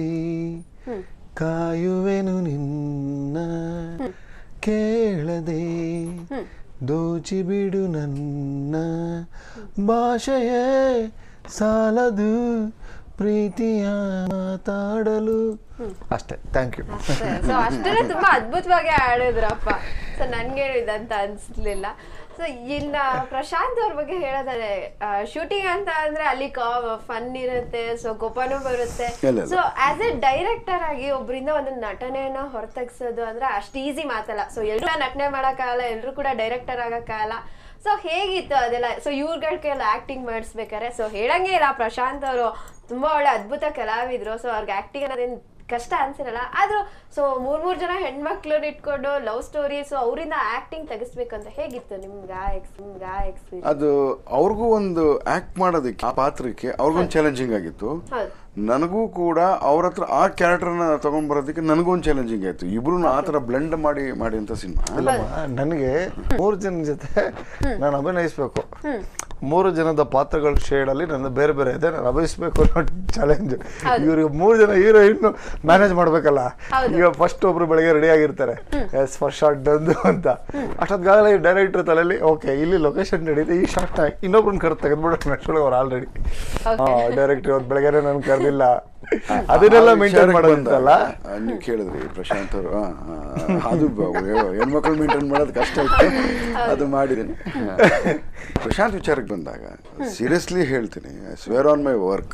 ಕಾಯುವೆನು ನಿನ್ನ ಕೇಳದೆ ದೋಚಿಬಿಡು ನನ್ನ ಭಾಷೆಯೇ ಸಾಲದು ಪ್ರೀತಿಯ ಮಾತಾಡಲು ಅಷ್ಟೇ ಥ್ಯಾಂಕ್ ಯು ಸೊ ಅಷ್ಟೇ ತುಂಬಾ ಅದ್ಭುತವಾಗಿ ಆಡಿದ್ರಪ್ಪ ಸೊ ನನ್ಗೆ ಇದಂತ ಅನ್ಸ್ಲಿಲ್ಲ ಸೊ ಇನ್ನ ಪ್ರಶಾಂತ್ ಅವ್ರ ಬಗ್ಗೆ ಹೇಳೋದಾದ್ರೆ ಶೂಟಿಂಗ್ ಅಂತ ಅಂದ್ರೆ ಅಲ್ಲಿ ಫನ್ ಇರುತ್ತೆ ಸೊ ಕೋಪನೂ ಬರುತ್ತೆ ಇಲ್ಲ, ಇಲ್ಲ. ಸೊ ಆಸ್ ಎ ಡೈರೆಕ್ಟರ್ ಆಗಿ ಒಬ್ರಿಂದ ಒಂದು ನಟನೆಯನ್ನ ಹೊರತೆಗ್ಸೋದು ಅಂದ್ರೆ ಅಷ್ಟು ಈಸಿ ಮಾತಲ್ಲ ಸೊ ಎಲ್ರು ನಟನೆ ಮಾಡಕ್ಕಾಗಲ್ಲ ಎಲ್ರು ಕೂಡ ಡೈರೆಕ್ಟರ್ ಆಗಕ್ಕಾಗಲ್ಲ ಸೊ ಹೇಗಿತ್ತು ಅದೆಲ್ಲ ಸೊ ಇವ್ರಗಳ ಕೈಯಲ್ಲಿ ಆಕ್ಟಿಂಗ್ ಮಾಡಿಸ್ಬೇಕಾರೆ ಸೊ ಹೇಳಂಗೆ ಇಲ್ಲ ಪ್ರಶಾಂತ್ ಅವರು ತುಂಬಾ ಒಳ್ಳೆ ಅದ್ಭುತ ಕಲಾವಿದ್ರು ಸೊ ಅವ್ರಿಗೆ ಆಕ್ಟಿಂಗ್ ಅನ್ನೋದೇನು ಕಷ್ಟ ಅನ್ಸಿರಲ್ಲ ಆದ್ರೂ ಸೊ ಮೂರ್ ಮೂರ್ ಜನ ಹೆಣ್ಮಕ್ಳನ್ನ ಇಟ್ಕೊಂಡು ಲವ್ ಸ್ಟೋರಿ ಸೊ ಅವರಿಂದ ಆಕ್ಟಿಂಗ್ ತೆಗಿಸ್ಬೇಕಂತ ಹೇಗಿತ್ತು ನಿಮ್ಗೆ ಆ ಎಕ್ಸ್ ನಿಮ್ಗೆ ಆ ಎಕ್ಸ್ಪೀರಿಯನ್ಸ್ ಅದು ಅವ್ರಿಗೂ ಒಂದು ಆಕ್ಟ್ ಮಾಡೋದಕ್ಕೆ ಆ ಪಾತ್ರಕ್ಕೆ ಅವ್ರಿಗೊಂದು ಚಾಲೆಂಜಿಂಗ್ ಆಗಿತ್ತು ಹೌದು ನನಗೂ ಕೂಡ ಅವ್ರ ಹತ್ರ ಆ ಕ್ಯಾರೆಕ್ಟರ್ನ ತಗೊಂಡ್ ಬರೋದಕ್ಕೆ ನನಗೂ ಒಂದು ಚಾಲೆಂಜಿಂಗ್ ಆಯ್ತು ಇಬ್ರು ಆ ಥರ ಬ್ಲೆಂಡ್ ಮಾಡಿ ಮಾಡಿ ಅಂತ ಸಿನಿಮಾ ಇಲ್ಲಮ್ಮ ನನಗೆ ಮೂರು ಜನ ಜೊತೆ ನಾನು ಅಭಿನಯಿಸ್ಬೇಕು ಮೂರು ಜನದ ಪಾತ್ರಗಳ ಶೇಡ್ ಅಲ್ಲಿ ನನ್ನ ಬೇರೆ ಬೇರೆ ಇದೆ ನಾನು ಅಭಿನಯಿಸ್ಬೇಕು ಅನ್ನೋ ಚಾಲೆಂಜ್ ಇವ್ರಿಗೆ ಮೂರು ಜನ ಹೀರೋಯಿನ್ ಮ್ಯಾನೇಜ್ ಮಾಡ್ಬೇಕಲ್ಲ ಈಗ ಫಸ್ಟ್ ಒಬ್ರು ಬೆಳಗ್ಗೆ ರೆಡಿ ಆಗಿರ್ತಾರೆ ಎಸ್ ಫಸ್ಟ್ ಶಾರ್ಟ್ ಒಂದು ಅಂತ ಅಷ್ಟೊತ್ತಿಗಾಗಲೇ ಡೈರೆಕ್ಟರ್ ತಲೆಯಲ್ಲಿ ಓಕೆ ಇಲ್ಲಿ ಲೊಕೇಶನ್ ನಡೀತೆ ಈ ಶಾರ್ಟ್ ಇನ್ನೊಬ್ರನ್ನ ಕರೆದು ತೆಗೆದ್ಬಿಡೋಣ ಅಷ್ಟೊಳಗೆ ಅವ್ರು ಆಲ್ರೆಡಿ ಡೈರೆಕ್ಟರ್ ಇವತ್ತು ಬೆಳಗ್ಗೆನೆ ನಾನು ಕರೆದಿಲ್ಲ ಅದನ್ನೆಲ್ಲ ಮೇಂಟೈನ್ ಮಾಡೋದಂತಲ್ಲ ನೀವು ಕೇಳಿದ್ರಿ ಪ್ರಶಾಂತ್ ಅವರು ಆ, ಆ, ಅದು ಬ- ಹೆಣ್ಮಕ್ಳು ಮೇಂಟೈನ್ ಮಾಡೋದು ಕಷ್ಟ ಇತ್ತು ಅದು ಮಾಡಿದ್ದೀನಿ ಪ್ರಶಾಂತ್ ವಿಚಾರಕ್ಕೆ ಬಂದಾಗ ಸೀರಿಯಸ್ಲಿ ಹೇಳ್ತೀನಿ swear on my work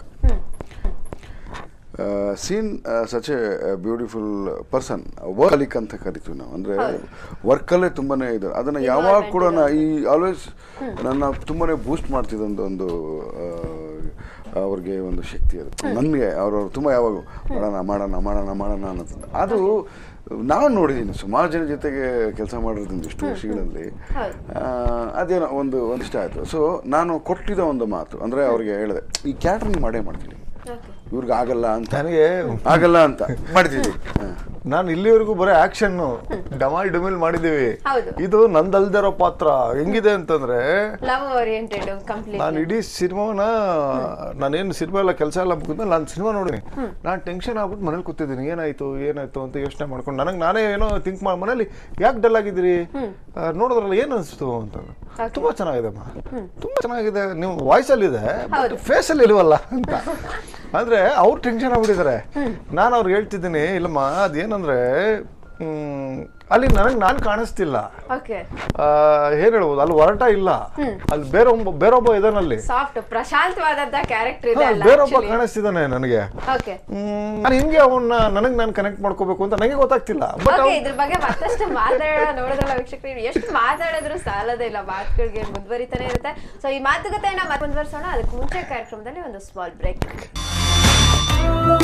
seen such a beautiful person work ಅಂತ ಕರಿತೀವಿ ನಾವು ಅಂದರೆ ವರ್ಕಲ್ಲೇ ತುಂಬಾನೇ ಇದು ಅದನ್ನು ಯಾವಾಗ ಕೂಡ ನಾ ಈ ಆಲ್ವೇಸ್ ನನ್ನ ತುಂಬಾನೇ ಬೂಸ್ಟ್ ಮಾಡ್ತಿದ್ದ ಒಂದು ಆ, ಅವ್ರಿಗೆ ಒಂದು ಶಕ್ತಿ ಅದು ನನಗೆ ಅವರು ತುಂಬ ಯಾವಾಗ ಮಾಡೋಣ ಮಾಡೋಣ ಮಾಡೋಣ ಮಾಡೋಣ ಅನ್ನೋದು ಅದು ನಾನು ನೋಡಿದ್ದೀನಿ ಸುಮಾರು ಜನ ಜೊತೆಗೆ ಕೆಲಸ ಮಾಡಿರೋದ್ರಿಂದ ಇಷ್ಟು ವರ್ಷಗಳಲ್ಲಿ ಆ, ಅದೇನೋ ಒಂದು ಒಂದಿಷ್ಟ ಆಯಿತು ಸೊ ನಾನು ಕೊಟ್ಟಿದ್ದ ಒಂದು ಮಾತು ಅಂದರೆ ಅವ್ರಿಗೆ ಹೇಳಿದೆ ಈ ಕ್ಯಾಟ್ರಿಂಗ್ ಮಾಡೇ ಮಾಡ್ತೀನಿ ಇವ್ರಿಗೆ ಆಗಲ್ಲ ಅಂತ ನನಗೆ ಆಗಲ್ಲ ಅಂತ ಮಾಡ್ತಿದ್ವಿ ಹಾ. ನಾನು ಇಲ್ಲಿವರೆಗೂ ಬರೀ ಆಕ್ಷನ್ ಡಮಾಲ್ ಡುಮಿಲ್ ಮಾಡಿದೀವಿ ಹೌದು. ಇದು ನಂದಲ್ದೇ ಇರೋ ಪಾತ್ರ ಹೆಂಗಿದೆ ಅಂತಂದ್ರೆ ಲವ್ ಓರಿಯೆಂಟೆಡ್ ಕಂಪ್ಲೀಟ್ ನಾನು ಇಡೀ ಸಿನಿಮಾನ ನಾನೇನು ಸಿನಿಮಾ ಎಲ್ಲ ಕೆಲಸ ಎಲ್ಲ ಮುಗಿದ್ಮೇಲೆ ನಾನು ಸಿನಿಮಾ ನೋಡಿನಿ ನಾನು ಟೆನ್ಷನ್ ಆಗ್ಬಿಟ್ಟು ಮನೇಲಿ ಕೂತಿದ್ದೀನಿ ಏನಾಯ್ತು ಏನಾಯ್ತು ಅಂತ ಯೋಚನೆ ಮಾಡ್ಕೊಂಡು ನನಗೆ ನಾನೇ ಏನೋ ಥಿಂಕ್ ಮಾಡಿ ಮನೇಲಿ ಯಾಕೆ ಡಲ್ ಆಗಿದ್ದೀರಿ ಆ, ನೋಡಿದ್ರಲ್ಲ ಏನು ಅನಿಸ್ತು ಅಂತ ತುಂಬಾ ಚೆನ್ನಾಗಿದೆ ಅಮ್ಮ ತುಂಬಾ ಚೆನ್ನಾಗಿದೆ ನೀವು ವಾಯ್ಸ್ ಅಲ್ಲಿ ಇದೆ ಬಟ್ ಫೇಸ್ ಅಲ್ಲಿ ಇಲ್ವಲ್ಲ ಅಂತ ಅಂದ್ರೆ ಅವ್ರು ಟೆನ್ಷನ್ ಆಗ್ಬಿಟ್ಟಿದ್ದಾರೆ ನಾನು ಅವ್ರಿಗೆ ಹೇಳ್ತಿದ್ದೀನಿ ಇಲ್ಲಮ್ಮ ಅದೇನಂದ್ರೆ ಹ್ಮ್, ಅಲ್ಲಿ ನನಗೆ ನಾನು ಕಾಣಿಸ್ತಿಲ್ಲ ಓಕೆ ಆ, ಏನ್ ಹೇಳ್ಬೋದು ಅಲ್ಲಿ ಹೊರಟ ಇಲ್ಲ ಅಲ್ಲಿ ಬೇರೊಬ್ಬ ಬೇರೊಬ್ಬ ಇದಾನಲ್ಲಿ ಸಾಫ್ಟ್ ಪ್ರಶಾಂತವಾದಂತ ಕ್ಯಾರೆಕ್ಟರ್ ಇದೆ ಹಾ, ಅಲ್ಲ ಬೇರೊಬ್ಬ ಕಾಣಿಸ್ತಿದ್ದಾನೆ ನನಗೆ ಓಕೆ ನಾನು ಹಿಂಗೆ ಅವನ್ನ ನನಗೆ ನಾನು ಕನೆಕ್ಟ್ ಮಾಡ್ಕೋಬೇಕು ಅಂತ ನನಗೆ ಗೊತ್ತಾಗ್ತಿಲ್ಲ ಬಟ್ ಓಕೆ ಇದ್ರ ಬಗ್ಗೆ ಮತ್ತಷ್ಟು ಮಾತಾಡೋಣ ನೋಡೋದಲ್ಲ ವೀಕ್ಷಕರು ಎಷ್ಟು ಮಾತಾಡಿದ್ರು ಸಾಲದೇ ಇಲ್ಲ ಮಾತುಗಳಿಗೆ ಮುಂದುವರಿತಾನೆ ಇರುತ್ತೆ ಸೊ ಈ ಮಾತುಕತೆಯನ್ನ ಮತ್ತೆ ಮುಂದುವರಿಸೋಣ ಅದಕ್ಕೆ ಮುಂಚೆ ಕಾರ್ಯಕ್ರಮದಲ್ಲಿ ಒಂದು ಸ್ಮಾಲ್ ಬ್ರೇಕ್